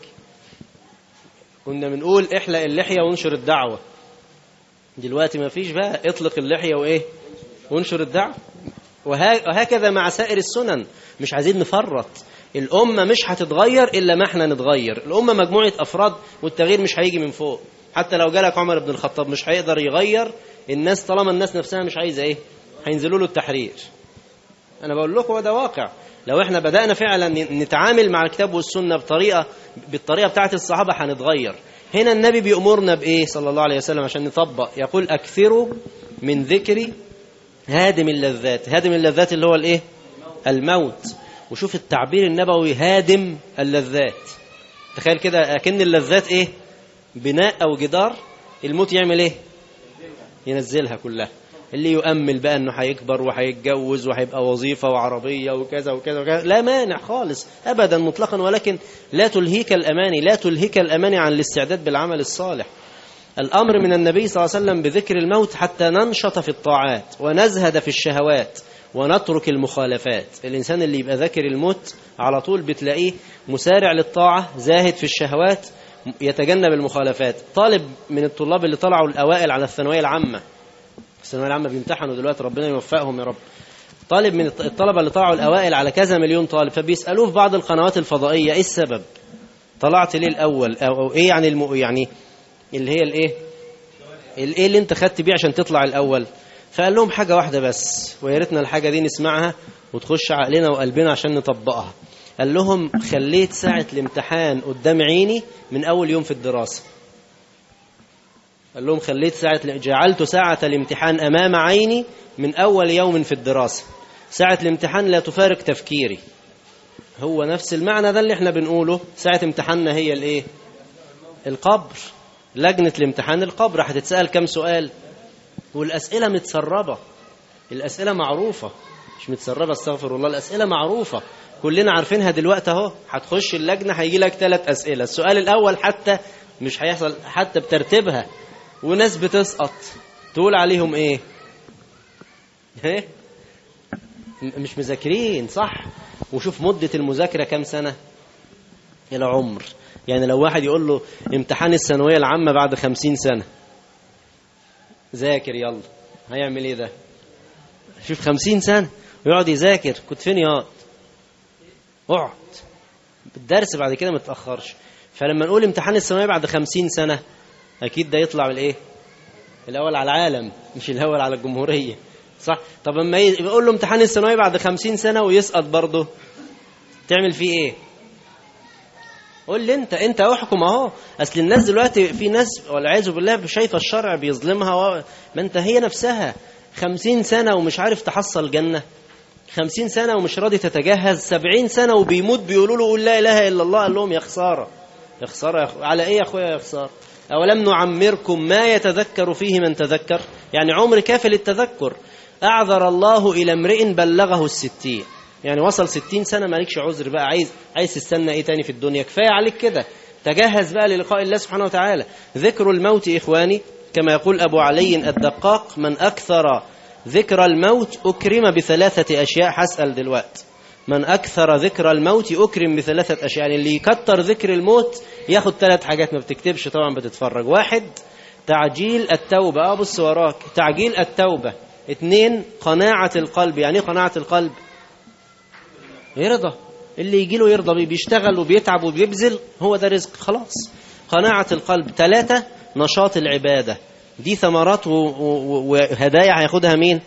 كنا بنقول احلق اللحيه وانشر الدعوه دلوقتي ما فيش بقى اطلق اللحيه وايه وانشر الدعوه وهكذا مع سائر السنن مش عايزين نفرط الأمة مش هتتغير إلا ما احنا نتغير الأمة مجموعة أفراد والتغيير مش هيجي من فوق حتى لو جالك عمر بن الخطاب مش هيقدر يغير الناس طالما الناس نفسها مش عايزة إيه هينزلوا له التحرير أنا بقول لكم هو ده واقع لو احنا بدأنا فعلا نتعامل مع الكتاب والسنة بطريقة بالطريقة بتاعت الصحابة هنتغير هنا النبي بيأمرنا بإيه صلى الله عليه وسلم عشان نطبق يقول أكثروا من ذكر هادم اللذات هادم اللذات اللي هو الإيه الموت وشوف التعبير النبوي هادم اللذات تخيل كده أكن اللذات إيه بناء أو جدار الموت يعمل إيه ينزلها كلها اللي يؤمل بقى انه هيكبر وهيتجوز وهيبقى وظيفه وعربيه وكذا وكذا وكذا لا مانع خالص ابدا مطلقا ولكن لا تلهيك الاماني لا تلهيك الاماني عن الاستعداد بالعمل الصالح الامر من النبي صلى الله عليه وسلم بذكر الموت حتى ننشط في الطاعات ونزهد في الشهوات ونترك المخالفات الإنسان اللي يبقى ذاكر الموت على طول بتلاقيه مسارع للطاعة زاهد في الشهوات يتجنب المخالفات طالب من الطلاب اللي طلعوا الأوائل على الثانوية العامة الثانوية العامة بيمتحنوا دلوقتي ربنا يوفقهم يا رب طالب من الطلبة اللي طلعوا الأوائل على كذا مليون طالب فبيسألوه في بعض القنوات الفضائية إيه السبب طلعت ليه الأول أو, أو إيه يعني الم... يعني اللي هي الإيه الإيه اللي أنت خدت بيه عشان تطلع الأول فقال لهم حاجة واحدة بس ويا ريتنا الحاجة دي نسمعها وتخش عقلنا وقلبنا عشان نطبقها قال لهم خليت ساعة الامتحان قدام عيني من أول يوم في الدراسة قال لهم خليت ساعة جعلت ساعة الامتحان أمام عيني من أول يوم في الدراسة ساعة الامتحان لا تفارق تفكيري هو نفس المعنى ده اللي احنا بنقوله ساعة امتحاننا هي الايه القبر لجنة الامتحان القبر هتتسأل كم سؤال والأسئلة متسربة الأسئلة معروفة مش متسربة استغفر الله الأسئلة معروفة كلنا عارفينها دلوقتي اهو هتخش اللجنة هيجي لك ثلاث أسئلة السؤال الأول حتى مش هيحصل حتى بترتيبها وناس بتسقط تقول عليهم ايه ايه مش مذاكرين صح وشوف مدة المذاكرة كام سنة إلى عمر يعني لو واحد يقول له امتحان الثانوية العامة بعد خمسين سنة ذاكر يلا هيعمل ايه ده شوف خمسين سنة ويقعد يذاكر كنت فين يقعد اقعد الدرس بعد كده ما تتأخرش فلما نقول امتحان الثانوية بعد خمسين سنة أكيد ده يطلع بالايه الأول على العالم مش الأول على الجمهورية صح طب لما يقول له امتحان الثانوية بعد خمسين سنة ويسقط برضه تعمل فيه ايه قول لي انت انت احكم اهو اصل الناس دلوقتي في ناس والعياذ بالله شايفه الشرع بيظلمها و... ما انت هي نفسها خمسين سنة ومش عارف تحصل جنة خمسين سنة ومش راضي تتجهز سبعين سنة وبيموت بيقولوا له قول لا إله إلا الله قال لهم يا خسارة يا خسارة يا أخو... على إيه يا أخويا يا خسارة أولم نعمركم ما يتذكر فيه من تذكر يعني عمر كافل التذكر أعذر الله إلى امرئ بلغه الستين يعني وصل ستين سنة مالكش عذر بقى عايز عايز تستنى إيه تاني في الدنيا كفاية عليك كده تجهز بقى للقاء الله سبحانه وتعالى ذكر الموت إخواني كما يقول أبو علي الدقاق من أكثر ذكر الموت أكرم بثلاثة أشياء حسأل دلوقتي من أكثر ذكر الموت أكرم بثلاثة أشياء يعني اللي يكتر ذكر الموت ياخد ثلاث حاجات ما بتكتبش طبعا بتتفرج واحد تعجيل التوبة اه بص وراك تعجيل التوبة اثنين قناعة القلب يعني ايه قناعة القلب يرضى اللي يجي له يرضى بيه بيشتغل وبيتعب وبيبذل هو ده رزق خلاص قناعة القلب ثلاثة نشاط العبادة دي ثمرات و- و- وهدايا هياخدها مين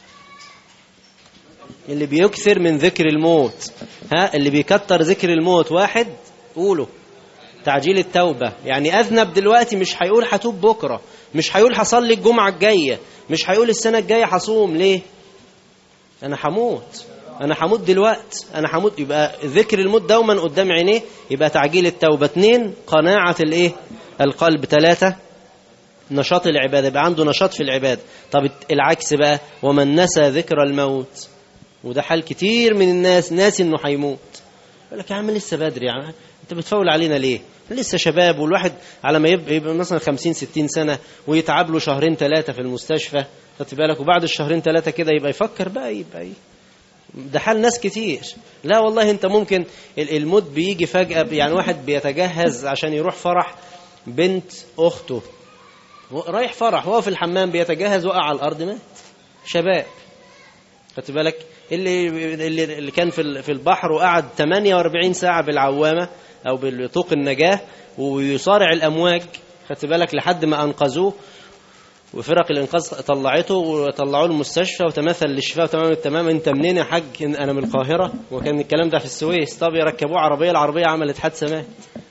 اللي بيكثر من ذكر الموت ها اللي بيكتر ذكر الموت واحد قوله تعجيل التوبة يعني أذنب دلوقتي مش هيقول هتوب بكرة مش هيقول هصلي الجمعة الجاية مش هيقول السنة الجاية هصوم ليه أنا هموت أنا هموت دلوقت أنا هموت يبقى ذكر الموت دوما قدام عينيه يبقى تعجيل التوبة اثنين قناعة الإيه القلب ثلاثة نشاط العبادة يبقى عنده نشاط في العبادة طب العكس بقى ومن نسى ذكر الموت وده حال كتير من الناس ناسي انه هيموت يقول لك يا عم لسه بدري يعني انت بتفول علينا ليه لسه شباب والواحد على ما يبقى, يبقى مثلا 50 60 سنه ويتعب له شهرين ثلاثه في المستشفى خدت بالك وبعد الشهرين ثلاثه كده يبقى يفكر بقى يبقى ايه ده حال ناس كتير لا والله انت ممكن ال- الموت بيجي فجأة يعني واحد بيتجهز عشان يروح فرح بنت اخته رايح فرح وهو في الحمام بيتجهز وقع على الارض مات شباب خدت بالك اللي اللي اللي كان في ال- في البحر وقعد 48 ساعه بالعوامه او بالطوق النجاه ويصارع الامواج خدت بالك لحد ما انقذوه وفرق الانقاذ طلعته وطلعوه المستشفى وتمثل للشفاء تمام التمام انت منين يا حاج انا من القاهره وكان الكلام ده في السويس طب يركبوه عربيه العربيه عملت حادثه مات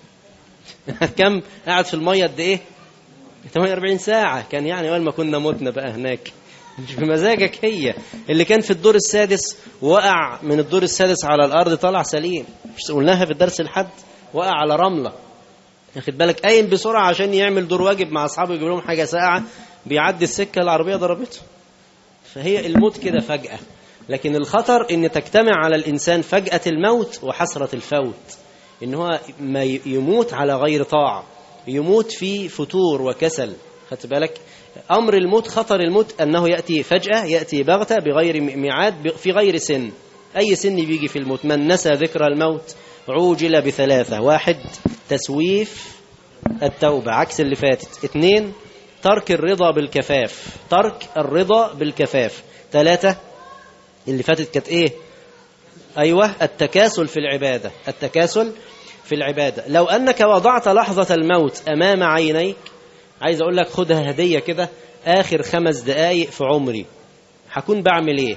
كم قاعد في الميه قد ايه 48 ساعه كان يعني اول ما كنا متنا بقى هناك مش بمزاجك هي اللي كان في الدور السادس وقع من الدور السادس على الارض طلع سليم مش قلناها في الدرس الحد وقع على رمله ياخد بالك قايم بسرعه عشان يعمل دور واجب مع اصحابه يجيب لهم حاجه ساقعه بيعدي السكه العربيه ضربته فهي الموت كده فجاه لكن الخطر ان تجتمع على الانسان فجاه الموت وحسره الفوت ان هو ما ي- يموت على غير طاعه يموت في فتور وكسل خدت بالك امر الموت خطر الموت انه ياتي فجاه ياتي بغته بغير م- ميعاد ب- في غير سن اي سن بيجي في الموت من نسى ذكر الموت عوجل بثلاثه واحد تسويف التوبه عكس اللي فاتت اثنين ترك الرضا بالكفاف ترك الرضا بالكفاف ثلاثه اللي فاتت كانت ايه ايوه التكاسل في العباده التكاسل في العباده لو انك وضعت لحظه الموت امام عينيك عايز اقول لك خدها هديه كده اخر خمس دقائق في عمري هكون بعمل ايه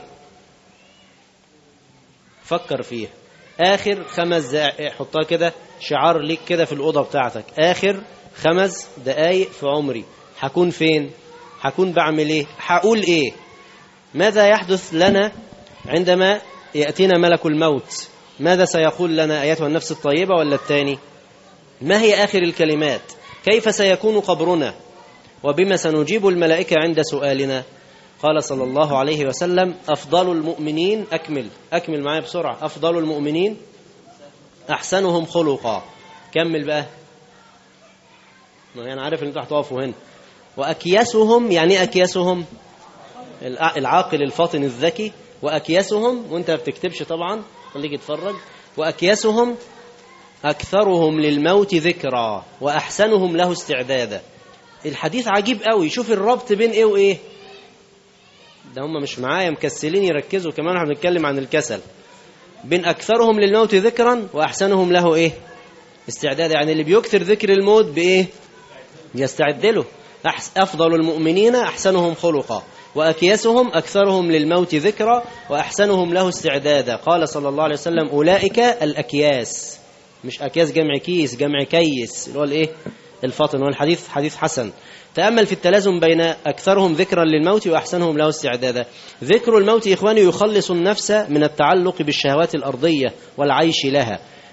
فكر فيها اخر خمس دقائق حطها كده شعار ليك كده في الاوضه بتاعتك اخر خمس دقائق في عمري هكون فين هكون بعمل ايه هقول ايه ماذا يحدث لنا عندما ياتينا ملك الموت ماذا سيقول لنا ايتها النفس الطيبه ولا الثاني ما هي اخر الكلمات كيف سيكون قبرنا وبما سنجيب الملائكه عند سؤالنا قال صلى الله عليه وسلم افضل المؤمنين اكمل اكمل معايا بسرعه افضل المؤمنين احسنهم خلقا كمل بقى ما انا عارف ان انتوا هتقفوا هنا واكيسهم يعني ايه اكيسهم الع- العاقل الفاطن الذكي واكيسهم وانت ما بتكتبش طبعا خليك اتفرج واكيسهم اكثرهم للموت ذكرى واحسنهم له استعدادا الحديث عجيب قوي شوف الربط بين ايه وايه ده هم مش معايا مكسلين يركزوا كمان احنا بنتكلم عن الكسل بين اكثرهم للموت ذكرا واحسنهم له ايه استعداد يعني اللي بيكثر ذكر الموت بايه يستعد له أحس افضل المؤمنين احسنهم خلقا واكيسهم اكثرهم للموت ذكرا واحسنهم له استعدادا قال صلى الله عليه وسلم اولئك الاكياس مش اكياس جمع كيس جمع كيس اللي هو الايه الفاطن والحديث حديث حسن تأمل في التلازم بين أكثرهم ذكرا للموت وأحسنهم له استعدادا ذكر الموت إخواني يخلص النفس من التعلق بالشهوات الأرضية والعيش لها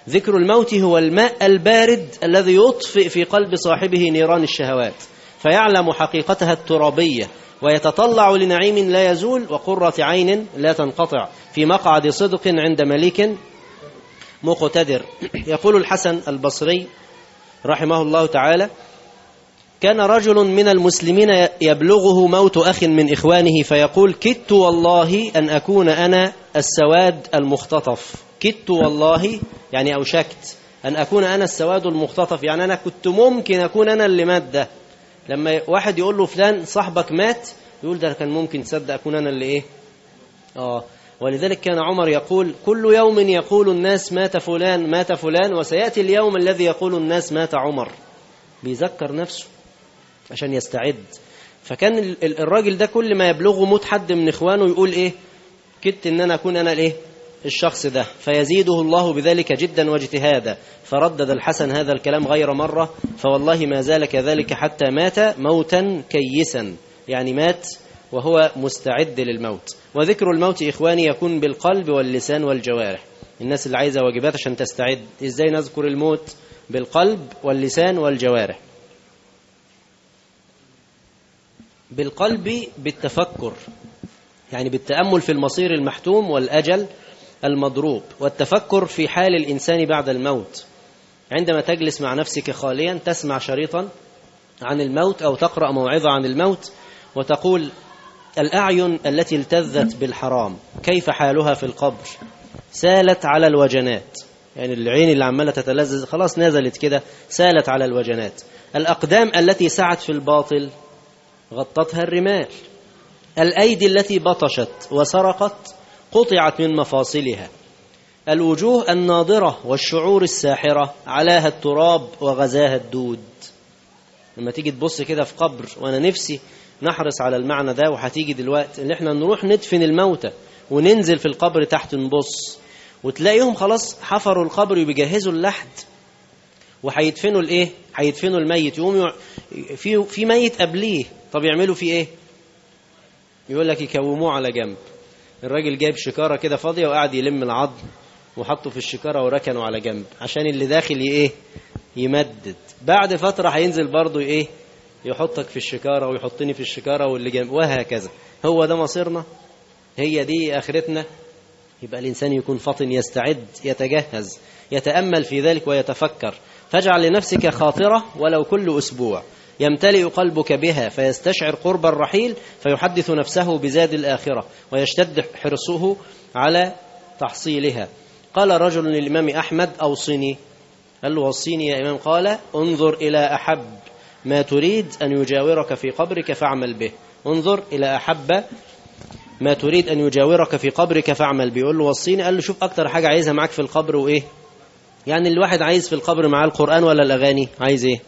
ذكر الموت هو الماء البارد الذي يطفئ في قلب صاحبه نيران الشهوات فيعلم حقيقتها الترابية ويتطلع لنعيم لا يزول وقرة عين لا تنقطع في مقعد صدق عند مليك مقتدر يقول الحسن البصري رحمه الله تعالى كان رجل من المسلمين يبلغه موت أخ من إخوانه فيقول كدت والله أن أكون أنا السواد المختطف كدت والله يعني أوشكت أن أكون أنا السواد المختطف يعني أنا كنت ممكن أكون أنا اللي مات ده لما واحد يقول له فلان صاحبك مات يقول ده كان ممكن تصدق أكون أنا اللي إيه آه ولذلك كان عمر يقول كل يوم يقول الناس مات فلان مات فلان وسيأتي اليوم الذي يقول الناس مات عمر بيذكر نفسه عشان يستعد فكان ال- ال- الراجل ده كل ما يبلغه موت حد من اخوانه يقول ايه كدت ان انا اكون انا الايه الشخص ده فيزيده الله بذلك جدا واجتهادا فردد الحسن هذا الكلام غير مرة فوالله ما زال كذلك حتى مات موتا كيسا يعني مات وهو مستعد للموت وذكر الموت إخواني يكون بالقلب واللسان والجوارح الناس اللي عايزة واجبات عشان تستعد إزاي نذكر الموت بالقلب واللسان والجوارح بالقلب بالتفكر يعني بالتأمل في المصير المحتوم والأجل المضروب والتفكر في حال الإنسان بعد الموت عندما تجلس مع نفسك خاليا تسمع شريطا عن الموت أو تقرأ موعظة عن الموت وتقول الأعين التي التذت بالحرام كيف حالها في القبر سالت على الوجنات يعني العين اللي عمالة تتلذذ خلاص نزلت كده سالت على الوجنات الأقدام التي سعت في الباطل غطتها الرمال الأيدي التي بطشت وسرقت قطعت من مفاصلها الوجوه الناضرة والشعور الساحرة علاها التراب وغزاها الدود لما تيجي تبص كده في قبر وأنا نفسي نحرص على المعنى ده وهتيجي دلوقتي ان احنا نروح ندفن الموتى وننزل في القبر تحت نبص وتلاقيهم خلاص حفروا القبر وبيجهزوا اللحد وهيدفنوا الايه هيدفنوا الميت يقوم يع... في في ميت قبليه طب يعملوا فيه ايه يقول لك يكوموه على جنب الراجل جايب شكاره كده فاضيه وقاعد يلم العظم وحطه في الشكاره وركنه على جنب عشان اللي داخل ايه يمدد بعد فتره هينزل برضه ايه يحطك في الشكاره ويحطني في الشكاره واللي جنب وهكذا هو ده مصيرنا هي دي اخرتنا يبقى الانسان يكون فطن يستعد يتجهز يتامل في ذلك ويتفكر فاجعل لنفسك خاطره ولو كل اسبوع يمتلئ قلبك بها فيستشعر قرب الرحيل فيحدث نفسه بزاد الآخرة ويشتد حرصه على تحصيلها قال رجل للإمام أحمد أوصني قال له وصيني يا إمام قال انظر إلى أحب ما تريد أن يجاورك في قبرك فاعمل به انظر إلى أحب ما تريد أن يجاورك في قبرك فاعمل به يقول له وصيني قال له شوف أكتر حاجة عايزها معاك في القبر وإيه يعني الواحد عايز في القبر معاه القرآن ولا الأغاني عايز إيه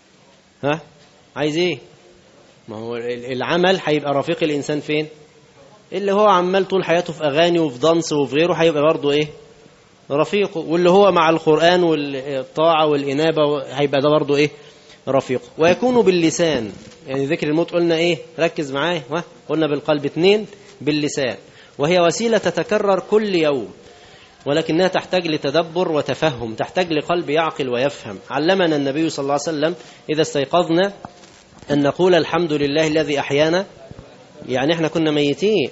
ها عايز ايه ما هو العمل هيبقى رفيق الانسان فين اللي هو عمال طول حياته في اغاني وفي ضنس وفي غيره هيبقى برضه ايه رفيقه واللي هو مع القران والطاعه والانابه هيبقى ده برضه ايه رفيقه ويكون باللسان يعني ذكر الموت قلنا ايه ركز معايا قلنا بالقلب اثنين باللسان وهي وسيله تتكرر كل يوم ولكنها تحتاج لتدبر وتفهم تحتاج لقلب يعقل ويفهم علمنا النبي صلى الله عليه وسلم إذا استيقظنا أن نقول الحمد لله الذي أحيانا يعني احنا كنا ميتين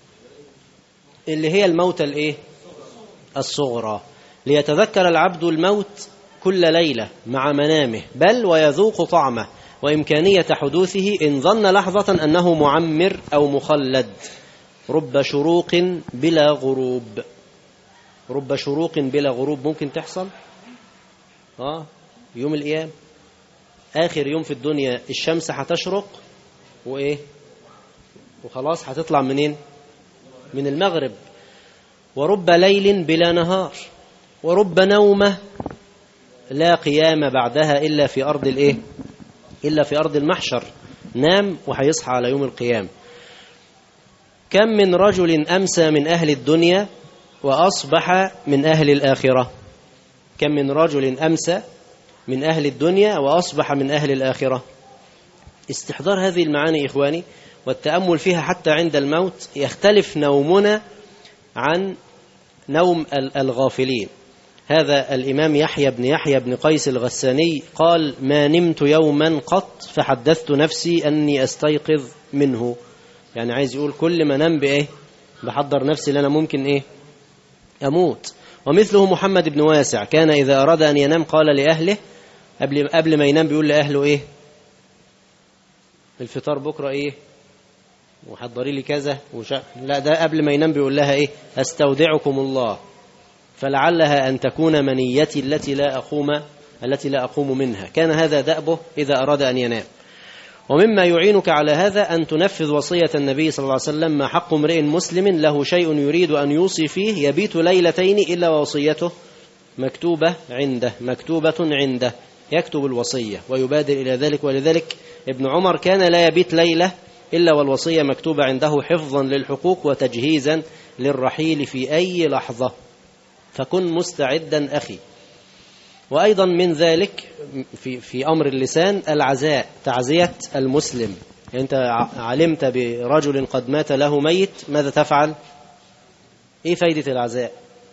اللي هي الموت الايه الصغرى ليتذكر العبد الموت كل ليلة مع منامه بل ويذوق طعمه وإمكانية حدوثه إن ظن لحظة أنه معمر أو مخلد رب شروق بلا غروب رب شروق بلا غروب ممكن تحصل اه يوم القيامة آخر يوم في الدنيا الشمس هتشرق وإيه وخلاص هتطلع منين من المغرب ورب ليل بلا نهار ورب نومة لا قيام بعدها إلا في أرض الإيه إلا في أرض المحشر نام وهيصحى على يوم القيامة كم من رجل أمسى من أهل الدنيا وأصبح من أهل الآخرة كم من رجل أمسى من أهل الدنيا وأصبح من أهل الآخرة استحضار هذه المعاني إخواني والتأمل فيها حتى عند الموت يختلف نومنا عن نوم الغافلين هذا الإمام يحيى بن يحيى بن قيس الغساني قال ما نمت يوما قط فحدثت نفسي أني أستيقظ منه يعني عايز يقول كل ما نام بإيه بحضر نفسي لأنا ممكن إيه أموت ومثله محمد بن واسع كان إذا أراد أن ينام قال لأهله قبل قبل ما ينام بيقول لأهله إيه الفطار بكرة إيه وحضري لي كذا وشا... لا ده قبل ما ينام بيقول لها إيه أستودعكم الله فلعلها أن تكون منيتي التي لا أقوم التي لا أقوم منها كان هذا دأبه إذا أراد أن ينام ومما يعينك على هذا أن تنفذ وصية النبي صلى الله عليه وسلم ما حق امرئ مسلم له شيء يريد أن يوصي فيه يبيت ليلتين إلا وصيته مكتوبة عنده مكتوبة عنده يكتب الوصية ويبادر إلى ذلك ولذلك ابن عمر كان لا يبيت ليلة إلا والوصية مكتوبة عنده حفظا للحقوق وتجهيزا للرحيل في أي لحظة فكن مستعدا أخي وأيضا من ذلك في, في أمر اللسان العزاء تعزية المسلم يعني أنت علمت برجل قد مات له ميت ماذا تفعل إيه فايدة العزاء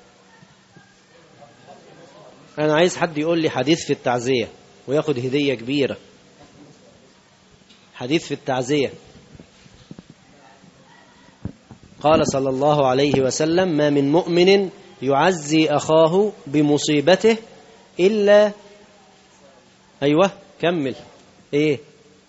أنا عايز حد يقول لي حديث في التعزية وياخد هدية كبيرة حديث في التعزية قال صلى الله عليه وسلم ما من مؤمن يعزي أخاه بمصيبته إلا أيوة كمل إيه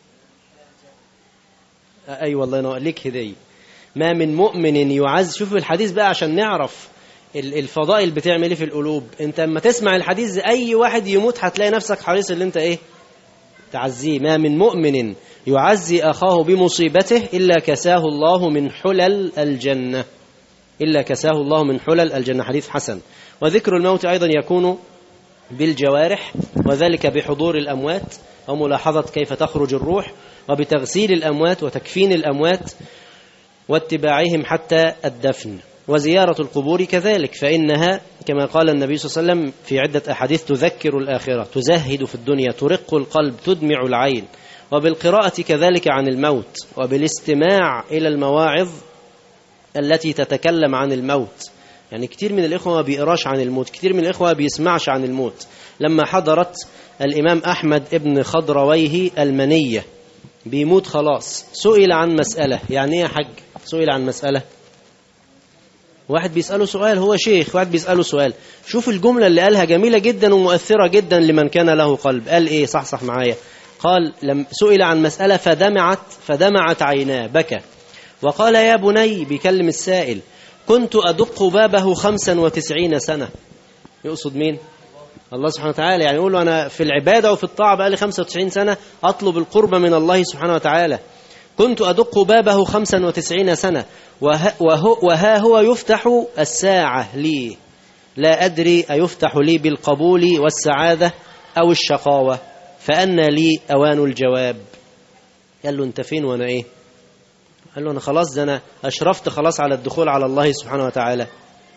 أي أيوة والله ينور لك هدية ما من مؤمن يعز شوف الحديث بقى عشان نعرف الفضائل بتعمل ايه في القلوب انت لما تسمع الحديث اي واحد يموت هتلاقي نفسك حريص اللي انت ايه تعزيه ما من مؤمن يعزي اخاه بمصيبته الا كساه الله من حلل الجنه الا كساه الله من حلل الجنه حديث حسن وذكر الموت ايضا يكون بالجوارح وذلك بحضور الاموات وملاحظه كيف تخرج الروح وبتغسيل الاموات وتكفين الاموات واتباعهم حتى الدفن وزيارة القبور كذلك فإنها كما قال النبي صلى الله عليه وسلم في عدة أحاديث تذكر الآخرة تزهد في الدنيا ترق القلب تدمع العين وبالقراءة كذلك عن الموت وبالاستماع إلى المواعظ التي تتكلم عن الموت يعني كتير من الإخوة ما بيقراش عن الموت كتير من الإخوة بيسمعش عن الموت لما حضرت الإمام أحمد ابن خضرويه المنية بيموت خلاص سئل عن مسألة يعني ايه يا حاج سئل عن مسألة واحد بيسأله سؤال هو شيخ واحد بيسأله سؤال شوف الجملة اللي قالها جميلة جدا ومؤثرة جدا لمن كان له قلب قال ايه صح صح معايا قال لم سئل عن مسألة فدمعت فدمعت عيناه بكى وقال يا بني بيكلم السائل كنت أدق بابه خمسا وتسعين سنة يقصد مين الله سبحانه وتعالى يعني يقول له أنا في العبادة وفي الطاعة بقى لي 95 سنة أطلب القرب من الله سبحانه وتعالى كنت أدق بابه خمسا وتسعين سنة وها, وهو وها هو يفتح الساعة لي لا أدري أيفتح لي بالقبول والسعادة أو الشقاوة فأن لي أوان الجواب قال له أنت فين وأنا إيه قال له أنا خلاص ده أنا أشرفت خلاص على الدخول على الله سبحانه وتعالى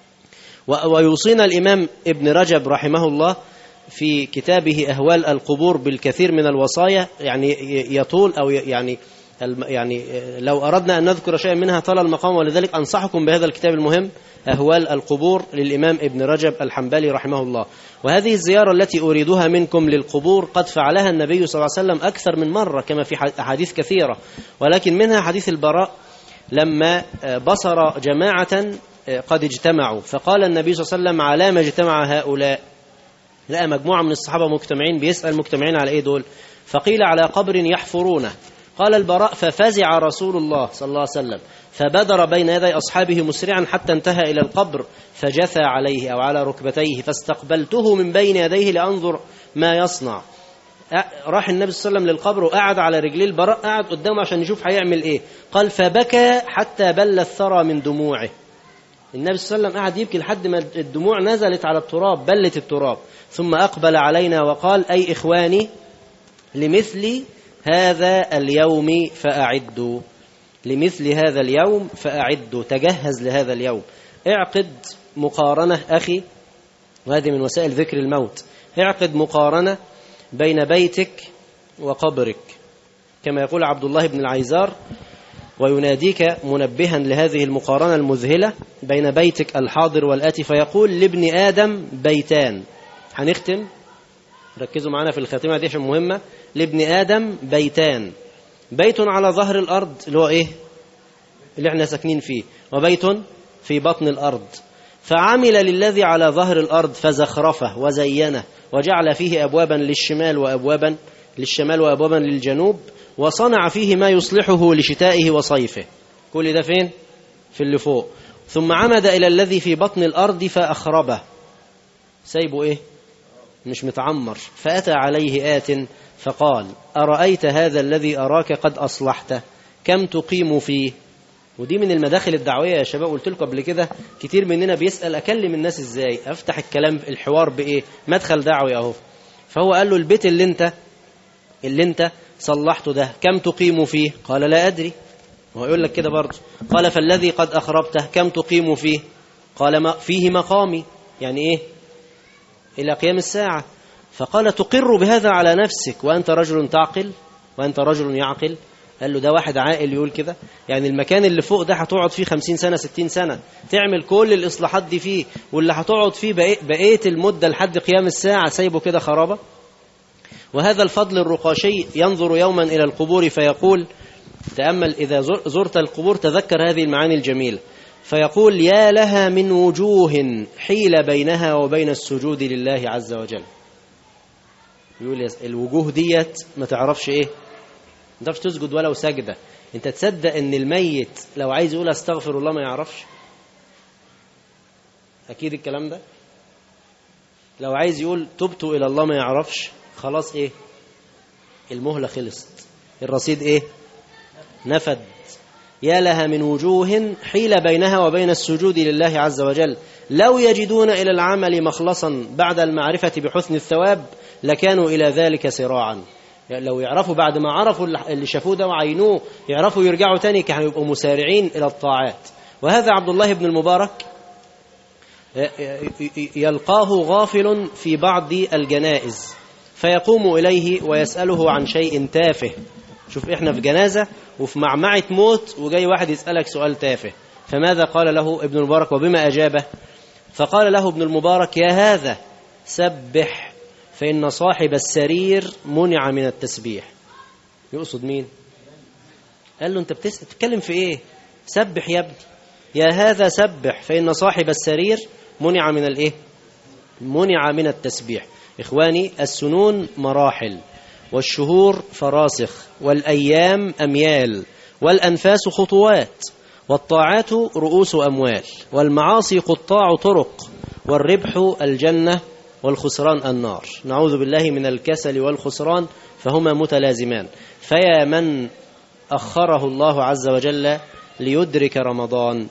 ويوصينا الإمام ابن رجب رحمه الله في كتابه أهوال القبور بالكثير من الوصايا يعني يطول أو يعني يعني لو أردنا أن نذكر شيئا منها طال المقام ولذلك أنصحكم بهذا الكتاب المهم أهوال القبور للإمام ابن رجب الحنبلي رحمه الله وهذه الزيارة التي أريدها منكم للقبور قد فعلها النبي صلى الله عليه وسلم أكثر من مرة كما في أحاديث كثيرة ولكن منها حديث البراء لما بصر جماعة قد اجتمعوا فقال النبي صلى الله عليه وسلم على ما اجتمع هؤلاء لقى مجموعة من الصحابة مجتمعين بيسأل مجتمعين على ايه دول فقيل على قبر يحفرونه قال البراء ففزع رسول الله صلى الله عليه وسلم فبدر بين يدي أصحابه مسرعا حتى انتهى إلى القبر فجثى عليه أو على ركبتيه فاستقبلته من بين يديه لأنظر ما يصنع راح النبي صلى الله عليه وسلم للقبر وقعد على رجليه البراء قعد قدامه عشان يشوف هيعمل ايه قال فبكى حتى بل الثرى من دموعه النبي صلى الله عليه وسلم قعد يبكي لحد ما الدموع نزلت على التراب بلت التراب ثم أقبل علينا وقال أي إخواني لمثل هذا اليوم فأعدوا لمثل هذا اليوم فأعدوا تجهز لهذا اليوم اعقد مقارنة أخي وهذه من وسائل ذكر الموت اعقد مقارنة بين بيتك وقبرك كما يقول عبد الله بن العيزار ويناديك منبها لهذه المقارنة المذهلة بين بيتك الحاضر والآتي فيقول لابن آدم بيتان هنختم ركزوا معنا في الخاتمة دي عشان مهمة لابن آدم بيتان بيت على ظهر الأرض اللي هو إيه اللي احنا ساكنين فيه وبيت في بطن الأرض فعمل للذي على ظهر الأرض فزخرفه وزينه وجعل فيه أبوابا للشمال وأبوابا للشمال وأبوابا للجنوب وصنع فيه ما يصلحه لشتائه وصيفه كل ده فين؟ في اللي فوق ثم عمد إلى الذي في بطن الأرض فأخربه سايبه إيه؟ مش متعمر فأتى عليه آت فقال أرأيت هذا الذي أراك قد أصلحته كم تقيم فيه ودي من المداخل الدعوية يا شباب قلت لكم قبل كده كتير مننا بيسأل أكلم الناس إزاي أفتح الكلام الحوار بإيه مدخل دعوي أهو فهو قال له البيت اللي انت اللي انت صلحته ده كم تقيم فيه قال لا أدري هو يقول لك كده برضه قال فالذي قد أخربته كم تقيم فيه قال ما فيه مقامي يعني إيه إلى قيام الساعة فقال تقر بهذا على نفسك وأنت رجل تعقل وأنت رجل يعقل قال له ده واحد عاقل يقول كده يعني المكان اللي فوق ده هتقعد فيه خمسين سنة ستين سنة تعمل كل الإصلاحات دي فيه واللي هتقعد فيه بقية المدة لحد قيام الساعة سايبه كده خرابة وهذا الفضل الرقاشي ينظر يوما إلى القبور فيقول تأمل إذا زرت القبور تذكر هذه المعاني الجميلة فيقول يا لها من وجوه حيل بينها وبين السجود لله عز وجل يقول الوجوه ديت ما تعرفش ايه ما تعرفش تسجد ولو سجدة انت تصدق ان الميت لو عايز يقول استغفر الله ما يعرفش اكيد الكلام ده لو عايز يقول تبت الى الله ما يعرفش خلاص ايه المهلة خلصت الرصيد ايه نفد يا لها من وجوه حيل بينها وبين السجود لله عز وجل لو يجدون إلى العمل مخلصا بعد المعرفة بحسن الثواب لكانوا إلى ذلك سراعا يعني لو يعرفوا بعد ما عرفوا اللي شافوه ده وعينوه يعرفوا يرجعوا تاني كانوا يبقوا مسارعين إلى الطاعات وهذا عبد الله بن المبارك يلقاه غافل في بعض الجنائز فيقوم إليه ويسأله عن شيء تافه شوف احنا في جنازة وفي معمعة موت وجاي واحد يسألك سؤال تافه فماذا قال له ابن المبارك وبما أجابه فقال له ابن المبارك يا هذا سبح فإن صاحب السرير منع من التسبيح يقصد مين قال له انت بتتكلم في ايه سبح يا ابني يا هذا سبح فإن صاحب السرير منع من الايه منع من التسبيح إخواني السنون مراحل والشهور فراسخ والأيام أميال والأنفاس خطوات والطاعات رؤوس أموال والمعاصي قطاع طرق والربح الجنة والخسران النار نعوذ بالله من الكسل والخسران فهما متلازمان فيا من أخره الله عز وجل ليدرك رمضان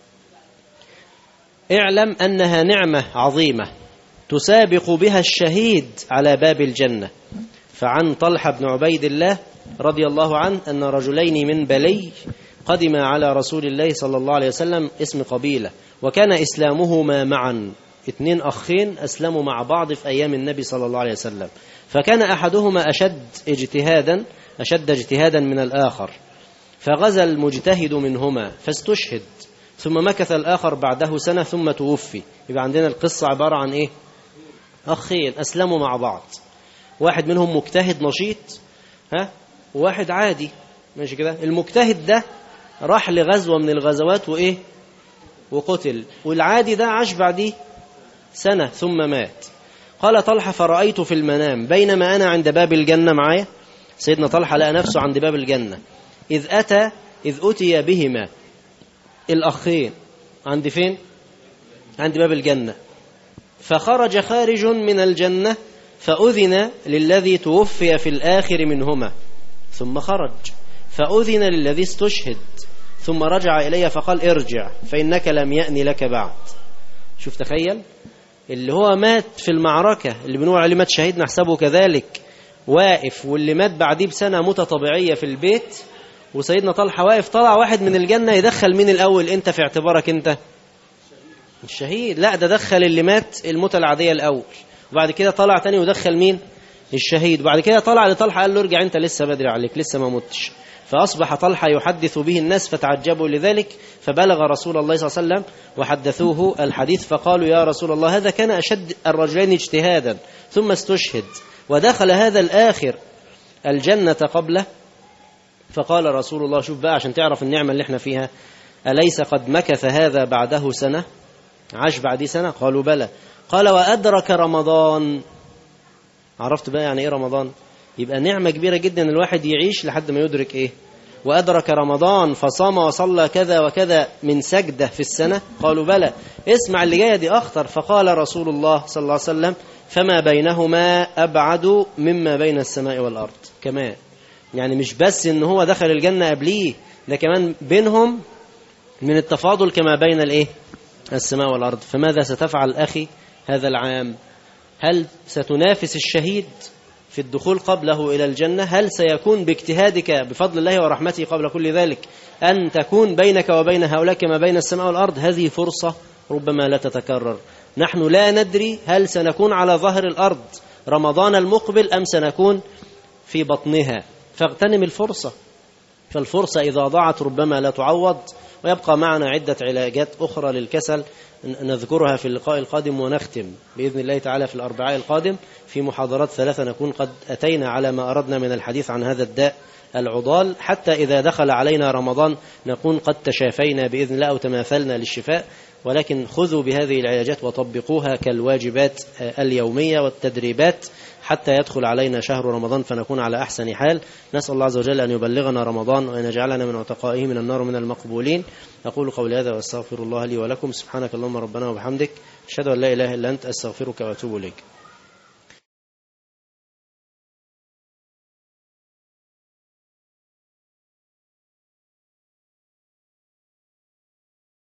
اعلم أنها نعمة عظيمة تسابق بها الشهيد على باب الجنة فعن طلحة بن عبيد الله رضي الله عنه أن رجلين من بلي قدم على رسول الله صلى الله عليه وسلم اسم قبيلة وكان إسلامهما معا اثنين أخين أسلموا مع بعض في أيام النبي صلى الله عليه وسلم فكان أحدهما أشد اجتهادا أشد اجتهادا من الآخر فغزا المجتهد منهما فاستشهد ثم مكث الآخر بعده سنة ثم توفي يبقى عندنا القصة عبارة عن إيه أخين أسلموا مع بعض واحد منهم مجتهد نشيط ها وواحد عادي ماشي كده المجتهد ده راح لغزوة من الغزوات وإيه وقتل والعادي ده عاش بعديه سنة ثم مات قال طلحة فرأيت في المنام بينما أنا عند باب الجنة معايا سيدنا طلحة لقى نفسه عند باب الجنة إذ أتى إذ أتي بهما الأخين عند فين عند باب الجنة فخرج خارج من الجنة فأذن للذي توفي في الآخر منهما ثم خرج فأذن للذي استشهد ثم رجع إلي فقال ارجع فإنك لم يأن لك بعد شوف تخيل اللي هو مات في المعركة اللي بنقول عليه مات شهيد نحسبه كذلك واقف واللي مات بعديه بسنة موتة طبيعية في البيت وسيدنا طلحة واقف طلع واحد من الجنة يدخل مين الأول أنت في اعتبارك أنت الشهيد لا ده دخل اللي مات الموتة العادية الأول وبعد كده طلع تاني ودخل مين الشهيد وبعد كده طلع لطلحة قال له ارجع أنت لسه بدري عليك لسه ما متش فأصبح طلحة يحدث به الناس فتعجبوا لذلك فبلغ رسول الله صلى الله عليه وسلم وحدثوه الحديث فقالوا يا رسول الله هذا كان أشد الرجلين اجتهادا ثم استشهد ودخل هذا الآخر الجنة قبله فقال رسول الله شوف بقى عشان تعرف النعمة اللي احنا فيها أليس قد مكث هذا بعده سنة عاش بعد سنة قالوا بلى قال وأدرك رمضان عرفت بقى يعني إيه رمضان يبقى نعمة كبيرة جدا الواحد يعيش لحد ما يدرك إيه وأدرك رمضان فصام وصلى كذا وكذا من سجدة في السنة قالوا بلى اسمع اللي جاية دي أخطر فقال رسول الله صلى الله عليه وسلم فما بينهما أبعد مما بين السماء والأرض كمان يعني مش بس إن هو دخل الجنة قبليه ده كمان بينهم من التفاضل كما بين الإيه السماء والأرض فماذا ستفعل أخي هذا العام هل ستنافس الشهيد في الدخول قبله إلى الجنة هل سيكون باجتهادك بفضل الله ورحمته قبل كل ذلك أن تكون بينك وبين هؤلاء كما بين السماء والأرض هذه فرصة ربما لا تتكرر نحن لا ندري هل سنكون على ظهر الأرض رمضان المقبل أم سنكون في بطنها فاغتنم الفرصة فالفرصة إذا ضاعت ربما لا تعوض ويبقى معنا عدة علاجات أخرى للكسل نذكرها في اللقاء القادم ونختم بإذن الله تعالى في الأربعاء القادم في محاضرات ثلاثة نكون قد أتينا على ما أردنا من الحديث عن هذا الداء العضال حتى إذا دخل علينا رمضان نكون قد تشافينا بإذن الله أو تماثلنا للشفاء ولكن خذوا بهذه العلاجات وطبقوها كالواجبات اليومية والتدريبات حتى يدخل علينا شهر رمضان فنكون على أحسن حال نسأل الله عز وجل أن يبلغنا رمضان وأن يجعلنا من عتقائه من النار من المقبولين أقول قولي هذا وأستغفر الله لي ولكم سبحانك اللهم ربنا وبحمدك أشهد أن لا إله إلا أنت أستغفرك وأتوب إليك